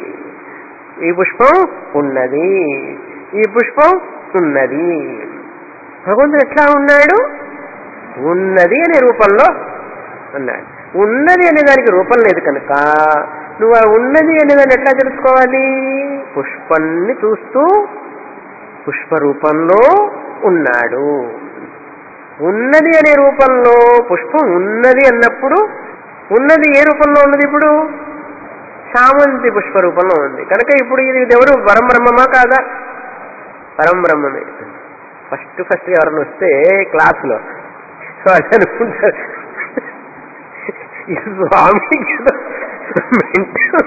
ఈ పుష్పం ఉన్నది ఈ పుష్పం ఉన్నది భగవంతుడు ఎట్లా ఉన్నాడు ఉన్నది అనే రూపంలో ఉన్నాడు ఉన్నది అనే దానికి రూపం లేదు కనుక నువ్వు ఆ ఉన్నది అనే దాన్ని ఎట్లా తెలుసుకోవాలి పుష్పాన్ని చూస్తూ పుష్ప రూపంలో ఉన్నాడు ఉన్నది అనే రూపంలో పుష్పం ఉన్నది అన్నప్పుడు ఉన్నది ఏ రూపంలో ఉన్నది ఇప్పుడు చామంతి పుష్ప రూపంలో ఉంది కనుక ఇప్పుడు ఇది ఇది ఎవరు పరబ్రహ్మమా కాదా పరబ్రహ్మమే ఫస్ట్ ఫస్ట్ ఎవరైనా వస్తే క్లాసులో వాళ్ళు అనుకుంటారు ఈ స్వామి కదా mental.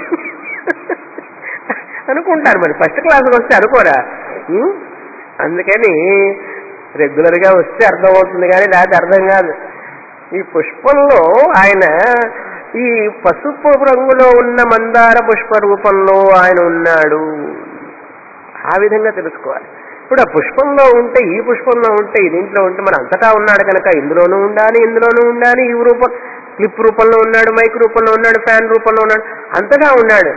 అనుకుంటారు మరి ఫస్ట్ క్లాస్కి వస్తే అనుకోరా ఉం? అందుకని రెగ్యులర్ గా వస్తే అర్థమవుతుంది కానీ లేకపోతే అర్థం కాదు ఈ పుష్పంలో ఆయన ఈ పసుపు రంగులో ఉన్న మందార పుష్ప రూపంలో ఆయన ఉన్నాడు ఆ విధంగా తెలుసుకోవాలి ఇప్పుడు ఆ పుష్పంలో ఉంటే ఈ పుష్పంలో ఉంటే ఈ దీంట్లో ఉంటే మరి అంతటా ఉన్నాడు కనుక ఇందులోనూ ఉండాలి ఇందులోనూ ఉండాలి ఈ రూపం క్లిప్ రూపంలో ఉన్నాడు మైక్ రూపంలో ఉన్నాడు ఫ్యాన్ రూపంలో ఉన్నాడు అంతటా ఉన్నాడు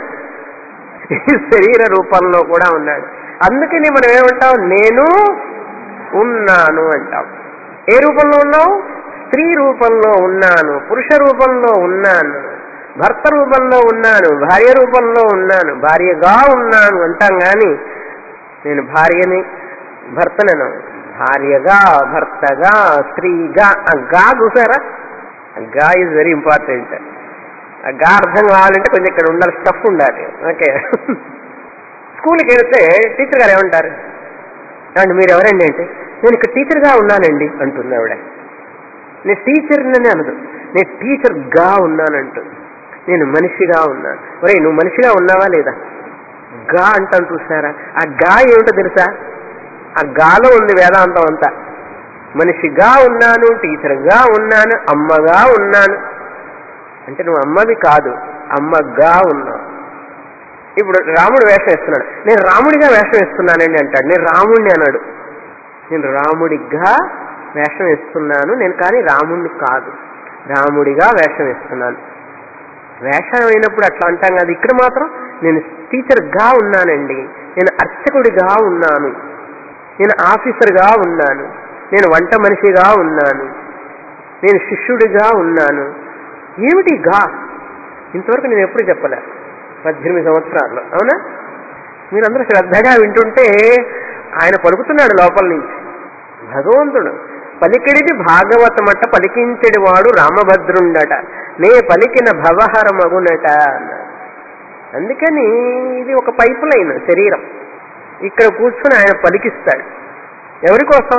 ఈ శరీర రూపంలో కూడా ఉన్నాడు అందుకని మనం ఏమంటాం నేను ఉన్నాను అంటాం ఏ రూపంలో ఉన్నావు స్త్రీ రూపంలో ఉన్నాను పురుష రూపంలో ఉన్నాను భర్త రూపంలో ఉన్నాను భార్య రూపంలో ఉన్నాను భార్యగా ఉన్నాను అంటాం గాని నేను భార్యని భర్తనను భార్యగా భర్తగా స్త్రీగా ఆ గా చూసారా ఆ గా ఈజ్ వెరీ ఇంపార్టెంట్ ఆ గా అర్థం కావాలంటే కొంచెం ఇక్కడ ఉండాలి స్టఫ్ ఉండాలి ఓకే స్కూల్కి వెళితే టీచర్ గారు ఏమంటారు ఏమండి మీరు ఎవరండి అంటే నేను ఇక్కడ టీచర్గా ఉన్నానండి అంటుంది ఆవిడ నేను టీచర్నని అనదు నేను టీచర్గా ఉన్నానంటుంది నేను మనిషిగా ఉన్నాను ఒరే నువ్వు మనిషిగా ఉన్నావా లేదా గా అంటాను చూసారా ఆ గా ఏమిటో తెలుసా ఆ గాలో ఉంది వేదాంతం అంతా మనిషిగా ఉన్నాను టీచర్గా ఉన్నాను అమ్మగా ఉన్నాను అంటే నువ్వు అమ్మవి కాదు అమ్మగా ఉన్నావు ఇప్పుడు రాముడు వేషం వేస్తున్నాడు నేను రాముడిగా వేషం వేస్తున్నానండి అంటాడు నేను రాముడిని అన్నాడు నేను రాముడిగా వేషం వేస్తున్నాను నేను కానీ రాముడిని కాదు రాముడిగా వేషం వేస్తున్నాను వేషం అయినప్పుడు అట్లా అంటాం కదా ఇక్కడ మాత్రం నేను టీచర్గా ఉన్నానండి నేను అర్చకుడిగా ఉన్నాను నేను ఆఫీసర్గా ఉన్నాను నేను వంట మనిషిగా ఉన్నాను నేను శిష్యుడిగా ఉన్నాను ఏమిటి గా ఇంతవరకు నేను ఎప్పుడు చెప్పలే పద్దెనిమిది సంవత్సరాల్లో అవునా మీరందరూ శ్రద్ధగా వింటుంటే ఆయన పలుకుతున్నాడు లోపల నుంచి భగవంతుడు పలికిడిది భాగవతమట పలికించెడి వాడు రామభద్రుండట నే పలికిన భవహర మగునట అన్నాడు. అందుకని ఇది ఒక పైపు లైన్ శరీరం ఇక్కడ కూర్చుని ఆయన పలికిస్తాడు ఎవరి కోసం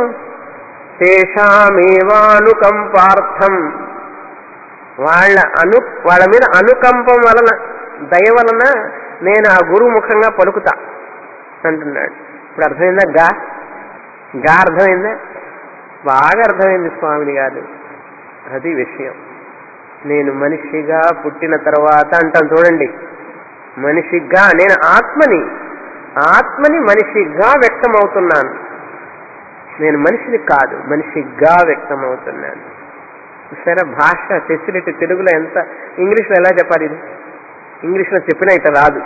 తేషామేవానుకంపార్థం వాళ్ళ అను వాళ్ళ మీద అనుకంపం వలన దయ వలన నేను ఆ గురువు ముఖంగా పలుకుతా అంటున్నాడు ఇప్పుడు అర్థమైందా గా గా అర్థమైందా బాగా అర్థమైంది స్వామిని గారు అది విషయం నేను మనిషిగా పుట్టిన తర్వాత అంటాను చూడండి మనిషిగా నేను ఆత్మని ఆత్మని మనిషిగా వ్యక్తమవుతున్నాను నేను మనిషిని కాదు మనిషిగా వ్యక్తమవుతున్నాను సరే భాష ఫెసిలిటీ తెలుగులో ఎంత ఇంగ్లీష్లో ఎలా చెప్పాలి ఇది ఇంగ్లీష్లో చెప్పినా ఇట రాదు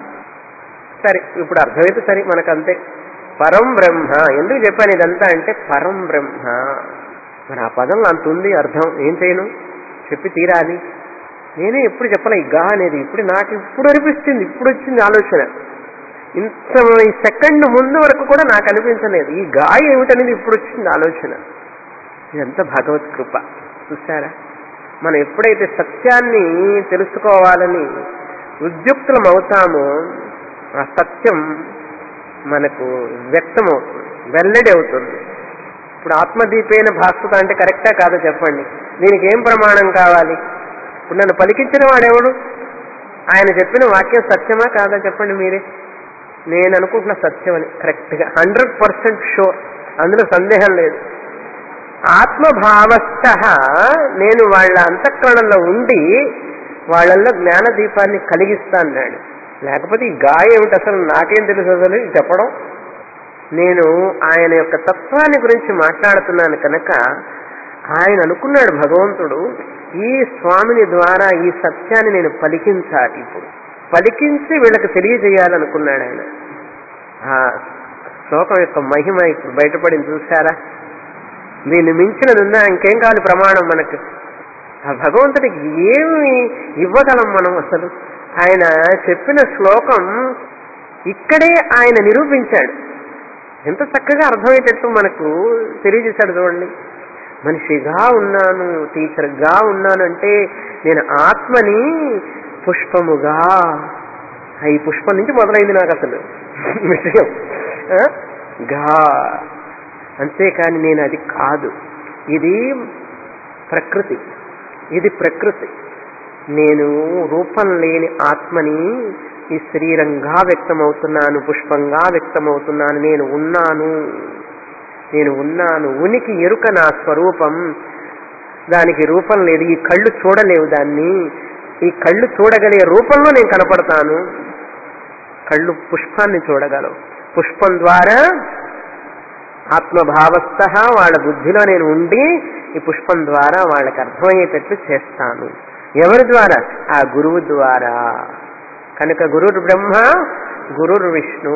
సరే ఇప్పుడు అర్థమైతే సరే మనకంతే పరం బ్రహ్మ ఎందుకు చెప్పాను ఇదంతా అంటే పరం బ్రహ్మ మరి ఆ పదంలో అంత ఉంది అర్థం ఏం చేయను చెప్పి తీరాలి నేనే ఎప్పుడు చెప్పలే ఈ గా అనేది ఇప్పుడు నాకు ఇప్పుడు అనిపిస్తుంది ఇప్పుడు వచ్చింది ఆలోచన ఇంత ఈ సెకండ్ ముందు వరకు కూడా నాకు అనిపించలేదు ఈ గా ఏమిటనేది ఇప్పుడు వచ్చింది ఆలోచన ఇదంతా భగవత్ కృప చూసారా మనం ఎప్పుడైతే సత్యాన్ని తెలుసుకోవాలని ఉద్యుక్తులం అవుతామో ఆ సత్యం మనకు వ్యక్తమవుతుంది వెల్లడి అవుతుంది ఇప్పుడు ఆత్మదీపేన భాస్వత అంటే కరెక్టా కాదో చెప్పండి దీనికి ఏం ప్రమాణం కావాలి ఇప్పుడు నన్ను పలికించిన వాడెవడు ఆయన చెప్పిన వాక్యం సత్యమా కాదా చెప్పండి మీరే నేను అనుకుంటున్న సత్యం అని కరెక్ట్గా హండ్రెడ్ పర్సెంట్ షూర్ అందులో సందేహం లేదు ఆత్మభావస్థ నేను వాళ్ళ అంతఃకరణలో ఉండి వాళ్ళల్లో జ్ఞాన దీపాన్ని కలిగిస్తా అన్నాడు లేకపోతే ఈ గాయ ఏమిటి అసలు నాకేం తెలుసు అసలు ఇది చెప్పడం నేను ఆయన యొక్క తత్వాన్ని గురించి మాట్లాడుతున్నాను కనుక ఆయన అనుకున్నాడు భగవంతుడు ఈ స్వామిని ద్వారా ఈ సత్యాన్ని నేను పలికించాలి ఇప్పుడు పలికించి వీళ్ళకి తెలియజేయాలనుకున్నాడు ఆయన ఆ శ్లోకం యొక్క మహిమ ఇప్పుడు బయటపడింది చూసారా దీన్ని మించినదుందా ఇంకేం కావాలి ప్రమాణం మనకు ఆ భగవంతుడికి ఏమి ఇవ్వగలం మనం అసలు ఆయన చెప్పిన శ్లోకం ఇక్కడే ఆయన నిరూపించాడు ఎంత చక్కగా అర్థమయ్యేటట్టు మనకు తెలియజేశాడు చూడండి మనిషిగా ఉన్నాను టీచర్గా ఉన్నాను అంటే నేను ఆత్మని పుష్పముగా ఆ ఈ పుష్పం నుంచి మొదలైంది నాకు అసలు విషయం ఆ? గా అంతేకాని నేను అది కాదు ఇది ప్రకృతి ఇది ప్రకృతి నేను రూపం లేని ఆత్మని ఈ శరీరంగా వ్యక్తమవుతున్నాను పుష్పంగా వ్యక్తమవుతున్నాను నేను ఉన్నాను నేను ఉన్నాను ఉనికి ఎరుక నా స్వరూపం దానికి రూపం లేదు ఈ కళ్ళు చూడలేవు దాన్ని ఈ కళ్ళు చూడగలిగే రూపంలో నేను కనపడతాను కళ్ళు పుష్పాన్ని చూడగలవు పుష్పం ద్వారా ఆత్మభావస్థ వాళ్ళ బుద్ధిలో నేను ఉండి ఈ పుష్పం ద్వారా వాళ్ళకి అర్థమయ్యేటట్లు చేస్తాను ఎవరి ద్వారా ఆ గురువు ద్వారా కనుక గురుర్ బ్రహ్మ గురుర్ విష్ణు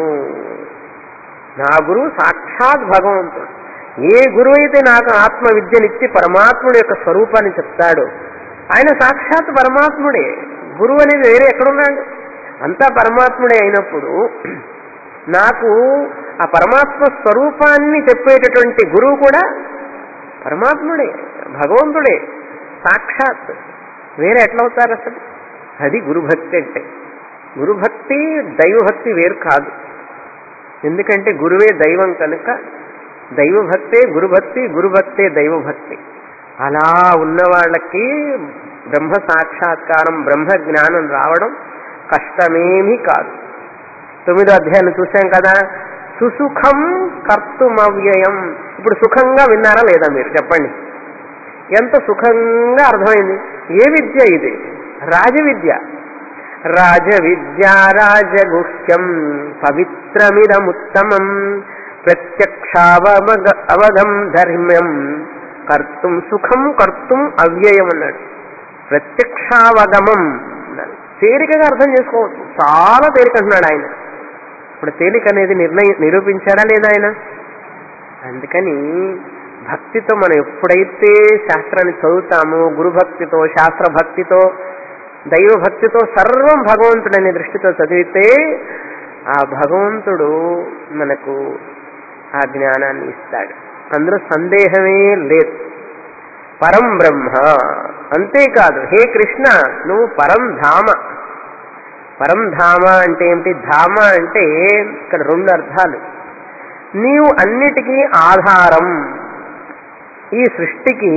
నా గురువు సాక్షాత్ భగవంతుడు ఏ గురువు అయితే నాకు ఆత్మ విద్యనిచ్చి పరమాత్ముడి యొక్క స్వరూపాన్ని చెప్తాడో ఆయన సాక్షాత్ పరమాత్ముడే గురువు అనేది వేరే ఎక్కడున్నాడు అంతా పరమాత్ముడే అయినప్పుడు నాకు ఆ పరమాత్మ స్వరూపాన్ని చెప్పేటటువంటి గురువు కూడా పరమాత్ముడే భగవంతుడే సాక్షాత్ వేరే ఎట్లా అవుతారు అసలు అది గురుభక్తి అంటే గురుభక్తి దైవభక్తి వేరు కాదు ఎందుకంటే గురువే దైవం కనుక దైవభక్తే గురుభక్తి గురుభక్తే దైవభక్తి అలా ఉన్న వాళ్ళకి బ్రహ్మ సాక్షాత్కారం బ్రహ్మ జ్ఞానం రావడం కష్టమేమీ కాదు తొమ్మిదో అధ్యాయాన్ని చూసాం కదా సుసుఖం కర్తుమవ్యయం ఇప్పుడు సుఖంగా విన్నారా లేదా మీరు చెప్పండి ఎంత సుఖంగా అర్థమైంది ఏ విద్య ఇది రాజవిద్య రాజవిద్య రాజగుహ్యం పవిత్రమిదముత్తమం ప్రత్యక్షావమగ అవగం ధర్మ్యం కర్తుం సుఖం కర్తుం అవ్యయం అన్నాడు ప్రత్యక్షావగమం అన్నాడు. తేలికగా అర్థం చేసుకోవచ్చు చాలా తేలిక అంటున్నాడు ఆయన ఇప్పుడు తేలిక అనేది నిర్ణయం నిరూపించాడా లేదా ఆయన అందుకని భక్తితో మనం ఎప్పుడైతే శాస్త్రాన్ని చదువుతామో గురుభక్తితో శాస్త్ర భక్తితో దైవభక్తితో సర్వం భగవంతుడనే దృష్టితో చదివితే ఆ భగవంతుడు మనకు ఆ జ్ఞానాన్ని ఇస్తాడు అందులో సందేహమే లేదు పరం బ్రహ్మ అంతేకాదు హే కృష్ణ నువ్వు పరం ధామ పరం ధామ అంటే ఏమిటి ధామ అంటే ఇక్కడ రెండు అర్థాలు నీవు అన్నిటికీ ఆధారం ఈ సృష్టికి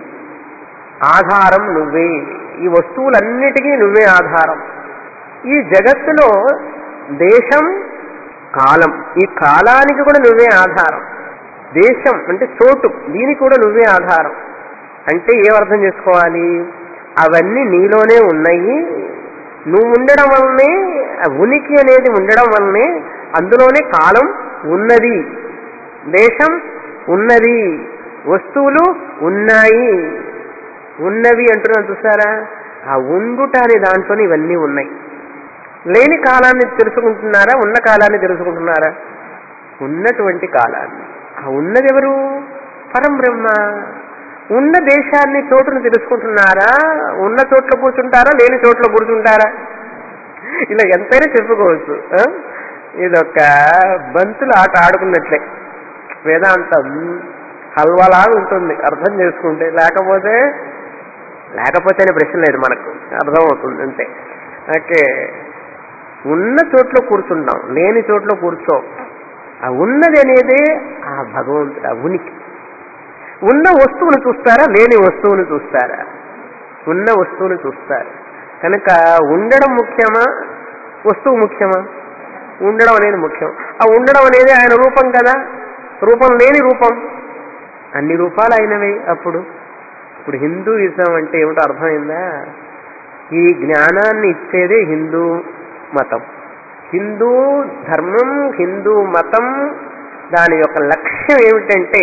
ఆధారం నువ్వే ఈ వస్తువులన్నిటికీ నువ్వే ఆధారం ఈ జగత్తులో దేశం కాలం ఈ కాలానికి కూడా నువ్వే ఆధారం దేశం అంటే చోటు దీనికి కూడా నువ్వే ఆధారం అంటే ఏం అర్థం చేసుకోవాలి అవన్నీ నీలోనే ఉన్నాయి నువ్వు ఉండడం వల్లనే ఆ ఉనికి అనేది ఉండడం వల్లనే అందులోనే కాలం ఉన్నది దేశం ఉన్నది వస్తువులు ఉన్నాయి ఉన్నవి అంటున్నాను చూసారా ఆ ఉండుట అనే దాంట్లోనే ఇవన్నీ ఉన్నాయి లేని కాలాన్ని తెలుసుకుంటున్నారా ఉన్న కాలాన్ని తెలుసుకుంటున్నారా ఉన్నటువంటి కాలాన్ని ఆ ఉన్నది ఎవరు పరం బ్రహ్మ ఉన్న దేశాన్ని చోటును తెలుసుకుంటున్నారా ఉన్న చోట్ల కూర్చుంటారా లేని చోట్ల కూర్చుంటారా ఇలా ఎంతైనా చెప్పుకోవచ్చు ఆ? ఇదొక బంతులు ఆట ఆడుకున్నట్లే వేదాంతం హల్వాలాగా ఉంటుంది అర్థం చేసుకుంటే లేకపోతే లేకపోతేనే ప్రశ్న లేదు మనకు అర్థమవుతుంది అంతే ఓకే ఉన్న చోట్ల కూర్చుంటాం లేని చోట్ల కూర్చో ఆ ఉన్నది అనేది ఆ భగవంతుడు ఆ ఉనికి ఉన్న వస్తువును చూస్తారా లేని వస్తువును చూస్తారా ఉన్న వస్తువును చూస్తారు కనుక ఉండడం ముఖ్యమా వస్తువు ముఖ్యమా ఉండడం అనేది ముఖ్యం ఆ ఉండడం అనేది ఆయన రూపం కదా రూపం లేని రూపం అన్ని రూపాలు అయినవే అప్పుడు ఇప్పుడు హిందూయిజం అంటే ఏమిటో అర్థమైందా ఈ జ్ఞానాన్ని ఇచ్చేదే హిందూ మతం హిందూ ధర్మం హిందూ మతం దాని యొక్క లక్ష్యం ఏమిటంటే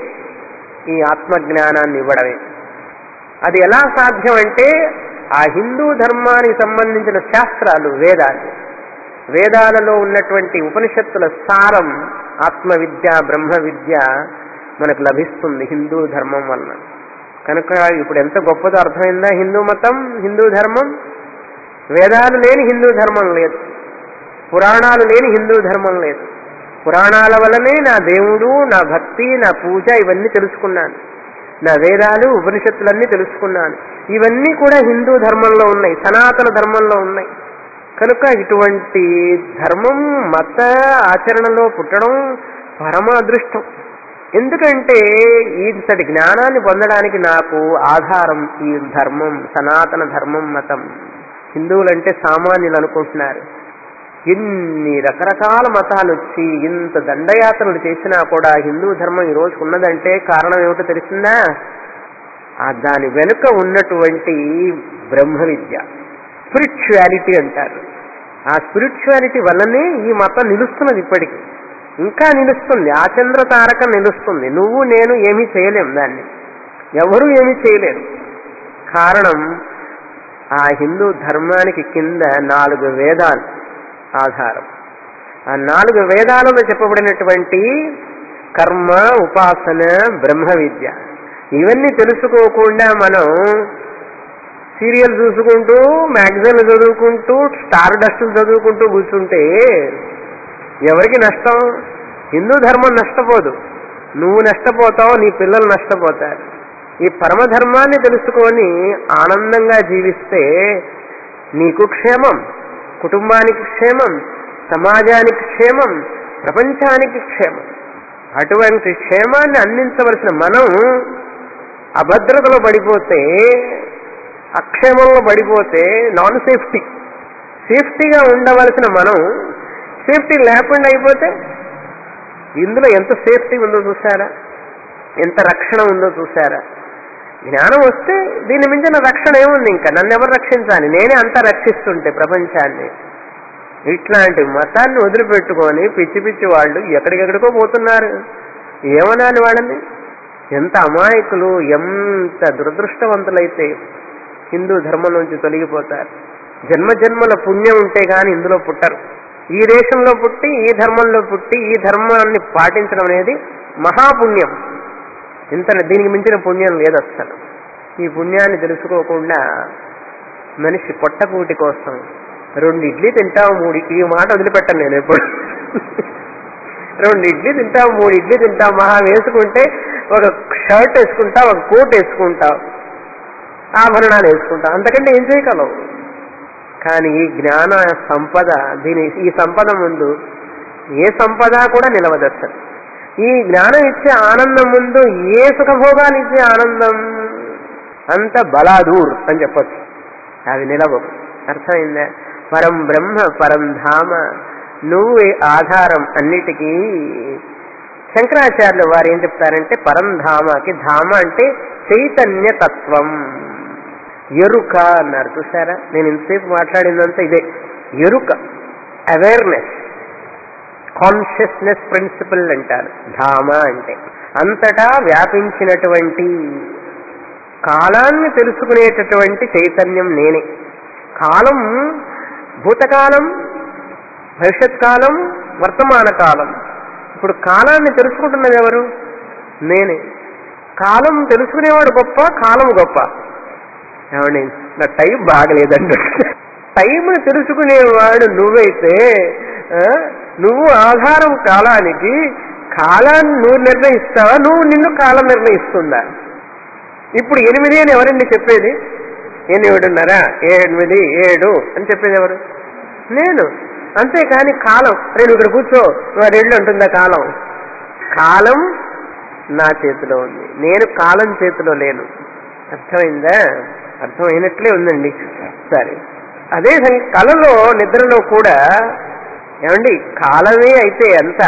ఈ ఆత్మజ్ఞానాన్ని ఇవ్వడమే అది ఎలా సాధ్యం అంటే ఆ హిందూ ధర్మానికి సంబంధించిన శాస్త్రాలు వేదాలు వేదాలలో ఉన్నటువంటి ఉపనిషత్తుల సారం ఆత్మ విద్య బ్రహ్మ విద్య మనకు లభిస్తుంది హిందూ ధర్మం వలన కనుక ఇప్పుడు ఎంత గొప్పదో అర్థమైందా హిందూ మతం హిందూ ధర్మం వేదాలు లేని హిందూ ధర్మం లేదు పురాణాలు లేని హిందూ ధర్మం లేదు పురాణాల వల్లనే నా దేవుడు నా భక్తి నా పూజ ఇవన్నీ తెలుసుకున్నాను నా వేదాలు ఉపనిషత్తులన్నీ తెలుసుకున్నాను ఇవన్నీ కూడా హిందూ ధర్మంలో ఉన్నాయి సనాతన ధర్మంలో ఉన్నాయి కనుక ఇటువంటి ధర్మం మత ఆచరణలో పుట్టడం పరమ అదృష్టం ఎందుకంటే ఇంతటి జ్ఞానాన్ని పొందడానికి నాకు ఆధారం ఈ ధర్మం సనాతన ధర్మం మతం హిందువులంటే సామాన్యులు అనుకుంటున్నారు ఇన్ని రకరకాల మతాలు వచ్చి ఇంత దండయాత్రలు చేసినా కూడా హిందూ ధర్మం ఈ రోజు ఉన్నదంటే కారణం ఏమిటో తెలిసిందా ఆ దాని వెనుక ఉన్నటువంటి బ్రహ్మ విద్య స్పిరిచువాలిటీ అంటారు ఆ స్పిరిచువాలిటీ వల్లనే ఈ మతం నిలుస్తున్నది ఇప్పటికి ఇంకా నిలుస్తుంది ఆ చంద్ర తారక నిలుస్తుంది నువ్వు నేను ఏమీ చేయలేం దాన్ని ఎవరూ ఏమీ చేయలేరు కారణం ఆ హిందూ ధర్మానికి కింద నాలుగు వేదాలు ఆధారం ఆ నాలుగు వేదాలలో చెప్పబడినటువంటి కర్మ ఉపాసన బ్రహ్మ విద్య ఇవన్నీ తెలుసుకోకుండా మనం సీరియల్ చూసుకుంటూ మ్యాగజైన్లు చదువుకుంటూ స్టార్ డస్టులు చదువుకుంటూ కూర్చుంటే ఎవరికి నష్టం హిందూ ధర్మం నష్టపోదు నువ్వు నష్టపోతావు నీ పిల్లలు నష్టపోతారు ఈ పరమధర్మాన్ని తెలుసుకొని ఆనందంగా జీవిస్తే నీకు క్షేమం కుటుంబానికి క్షేమం సమాజానికి క్షేమం ప్రపంచానికి క్షేమం అటువంటి క్షేమాన్ని అందించవలసిన మనం అభద్రతలో పడిపోతే అక్షేమంలో పడిపోతే నాన్ సేఫ్టీ సేఫ్టీగా ఉండవలసిన మనం సేఫ్టీ లేకుండా అయిపోతే ఇందులో ఎంత సేఫ్టీ ఉందో చూసారా ఎంత రక్షణ ఉందో చూసారా జ్ఞానం వస్తే దీని మించిన రక్షణ ఏముంది ఇంకా నన్ను ఎవరు రక్షించాలి నేనే అంతా రక్షిస్తుంటే ప్రపంచాన్ని ఇట్లాంటి మతాన్ని వదిలిపెట్టుకొని పిచ్చి పిచ్చి వాళ్ళు ఎక్కడికెక్కడికో పోతున్నారు ఏమనాలి వాళ్ళని ఎంత అమాయకులు ఎంత దురదృష్టవంతులైతే హిందూ ధర్మం నుంచి తొలగిపోతారు జన్మ జన్మల పుణ్యం ఉంటే గాని ఇందులో పుట్టరు ఈ దేశంలో పుట్టి ఈ ధర్మంలో పుట్టి ఈ ధర్మాన్ని పాటించడం అనేది మహాపుణ్యం ఇంత దీనికి మించిన పుణ్యం లేదు అసలు ఈ పుణ్యాన్ని తెలుసుకోకుండా మనిషి పొట్టకూటి కోసం రెండు ఇడ్లీ తింటావు మూడు ఈ మాట వదిలిపెట్టాను నేను ఎప్పుడు రెండు ఇడ్లీ తింటావు మూడు ఇడ్లీ తింటావు మహా వేసుకుంటే ఒక షర్ట్ వేసుకుంటావు ఒక కోట్ వేసుకుంటావు ఆభరణాలు వేసుకుంటావు అంతకంటే ఏం చేయగలవు కానీ ఈ జ్ఞాన సంపద దీని ఈ సంపద ముందు ఏ సంపద కూడా నిలవదు అసలు ఈ జ్ఞానం ఇచ్చే ఆనందం ముందు ఏ సుఖభోగాలు ఇచ్చే ఆనందం అంత బలాదూర్ అని చెప్పచ్చు అవి నిలవవు అర్థమైందా పరం బ్రహ్మ పరం ధామ నువ్వు ఆధారం అన్నిటికీ శంకరాచార్యులు వారు ఏం చెప్తారంటే పరంధామకి ధామ అంటే చైతన్య తత్వం ఎరుక అన్నారు చూసారా నేను ఇంతసేపు మాట్లాడిందంతా ఇదే ఎరుక అవేర్నెస్ కాన్షియస్నెస్ ప్రిన్సిపల్ అంటారు ధామ అంటే అంతటా వ్యాపించినటువంటి కాలాన్ని తెలుసుకునేటటువంటి చైతన్యం నేనే కాలం భూతకాలం భవిష్యత్ కాలం వర్తమాన కాలం ఇప్పుడు కాలాన్ని తెలుసుకుంటున్నది ఎవరు నేనే కాలం తెలుసుకునేవాడు గొప్ప కాలం గొప్ప ఏమండి నా టైం బాగలేదండి టైంని తెలుసుకునేవాడు నువ్వైతే ఆ, నువ్వు ఆధారం కాలానికి కాలాన్ని నువ్వు నిర్ణయిస్తావా నువ్వు నిన్ను కాలం నిర్ణయిస్తుందా ఇప్పుడు ఎనిమిది అని ఎవరండి చెప్పేది ఎనిమిదిన్నర ఎనిమిది ఏడు అని చెప్పేది ఎవరు నేను అంతేకాని కాలం నేను ఇక్కడ కూర్చో నువ్వు రెండు అంటుందా కాలం కాలం నా చేతిలో ఉంది నేను కాలం చేతిలో లేను అర్థమైందా అర్థమైనట్లే ఉందండి సరే అదే సం- కలలో నిద్రలో కూడా ఏమండి కాలమే అయితే అంత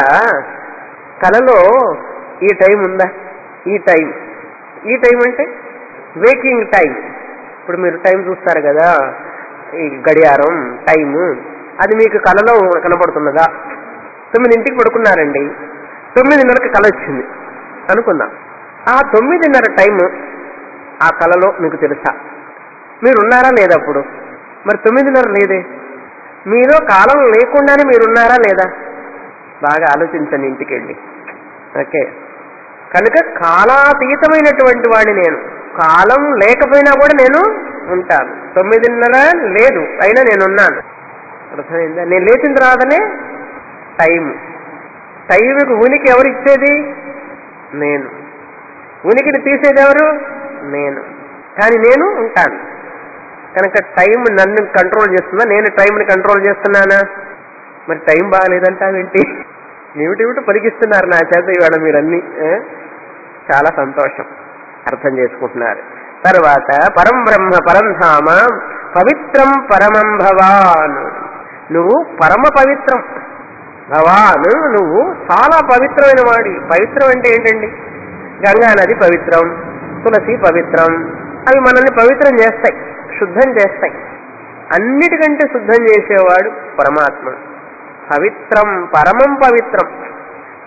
కలలో ఈ టైం ఉందా ఈ టైం ఈ టైం అంటే వేకింగ్ టైం ఇప్పుడు మీరు టైం చూస్తారు కదా ఈ గడియారం టైము అది మీకు కలలో కనపడుతున్నదా తొమ్మిదింటికి పడుకున్నారండి తొమ్మిదిన్నరకు కల వచ్చింది అనుకుందాం ఆ తొమ్మిదిన్నర టైం ఆ కలలో మీకు తెలుసా మీరు ఉన్నారా లేదా అప్పుడు మరి తొమ్మిదిన్నర లేదే మీలో కాలం లేకుండానే మీరున్నారా లేదా బాగా ఆలోచించండి ఇంటికి వెళ్ళి ఓకే కనుక కాలాతీతమైనటువంటి వాడిని నేను కాలం లేకపోయినా కూడా నేను ఉంటాను తొమ్మిదిన్నర లేదు అయినా నేనున్నాను అర్థమైందా నేను లేచిన తర్వాతనే టైం టైంకి ఉనికి ఎవరు ఇచ్చేది నేను ఉనికిని తీసేది ఎవరు నేను కానీ నేను ఉంటాను కనుక టైం నన్ను కంట్రోల్ చేస్తుందా నేను టైంని కంట్రోల్ చేస్తున్నానా మరి టైం బాగాలేదంటావేంటి ఏమిటేమిటో పలికిస్తున్నారు నా చేత ఇవాళ మీరన్నీ ఆ? చాలా సంతోషం అర్థం చేసుకుంటున్నారు తర్వాత పరం బ్రహ్మ పరంధామ పవిత్రం పరమం భవాన్ నువ్వు పరమ పవిత్రం భవాన్ నువ్వు చాలా పవిత్రమైన వాడి పవిత్రం అంటే ఏంటండి గంగా నది పవిత్రం తులసి పవిత్రం అవి మనల్ని పవిత్రం చేస్తాయి శుద్ధం చేస్తాయి అన్నిటికంటే శుద్ధం చేసేవాడు పరమాత్మ పవిత్రం పరమం పవిత్రం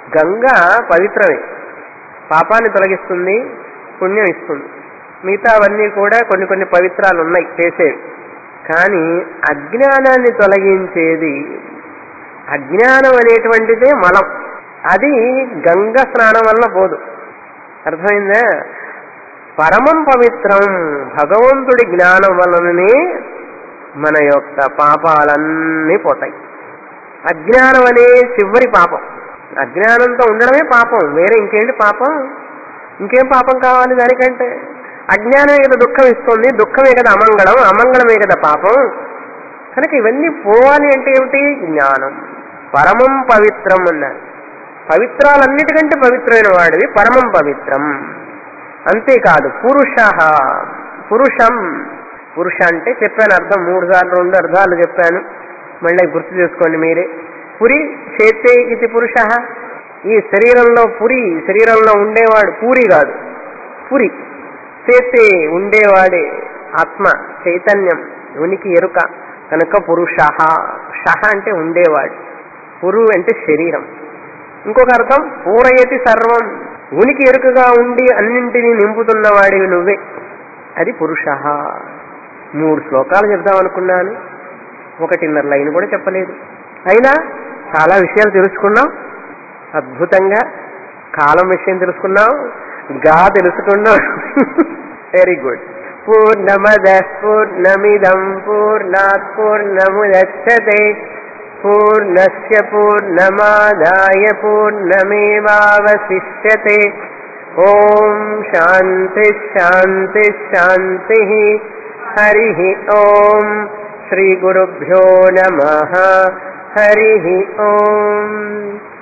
గంగ పవిత్రమే పాపాన్ని తొలగిస్తుంది పుణ్యం ఇస్తుంది మిగతా అవన్నీ కూడా కొన్ని కొన్ని పవిత్రాలు ఉన్నాయి చేసేవి కానీ అజ్ఞానాన్ని తొలగించేది అజ్ఞానం అనేటువంటిదే మలం అది గంగ స్నానం వల్ల పోదు అర్థమైందా పరమం పవిత్రం భగవంతుడి జ్ఞానం వలననే మన యొక్క పాపాలన్నీ పోతాయి అజ్ఞానం అనే చివరి పాపం అజ్ఞానంతో ఉండడమే పాపం వేరే ఇంకేంటి పాపం ఇంకేం పాపం కావాలి దానికంటే అజ్ఞానమే కదా దుఃఖం ఇస్తుంది దుఃఖమే కదా అమంగళం అమంగళమే కదా పాపం కనుక ఇవన్నీ పోవాలి అంటే ఏమిటి జ్ఞానం పరమం పవిత్రం అన్నారు పవిత్రాలన్నిటికంటే పవిత్రమైన వాడివి పరమం పవిత్రం అంతేకాదు పురుష పురుషం పురుష అంటే చెప్పాను అర్థం మూడు సార్లు రెండు అర్థాలు చెప్పాను మళ్ళీ గుర్తు చేసుకోండి మీరే పురి చేతే ఇది పురుష ఈ శరీరంలో పురి శరీరంలో ఉండేవాడు పూరి కాదు పురి చేతే ఉండేవాడే ఆత్మ చైతన్యం ఉనికి ఎరుక కనుక పురుష షహ అంటే ఉండేవాడు పురు అంటే శరీరం ఇంకొక అర్థం పూరయతి సర్వం ఉనికి ఎరుకగా ఉండి అన్నింటినీ నింపుతున్నవాడివి నువ్వే అది పురుష మూడు శ్లోకాలు చెప్దాం అనుకున్నాను ఒకటిన్నర లైన్ కూడా చెప్పలేదు అయినా చాలా విషయాలు తెలుసుకున్నాం అద్భుతంగా కాలం విషయం తెలుసుకున్నాం గా తెలుసుకున్నాం వెరీ గుడ్ పూర్ణమద పూర్ణమిదం పూర్ణాత్ పూర్ణముదచ్చతే పూర్ణస్య పూర్ణమాదాయ పూర్ణమేవావశిష్యతే ఓం శాంతి శాంతి శాంతి హరి ఓం శ్రీ గురుభ్యో నమ హరి ఓం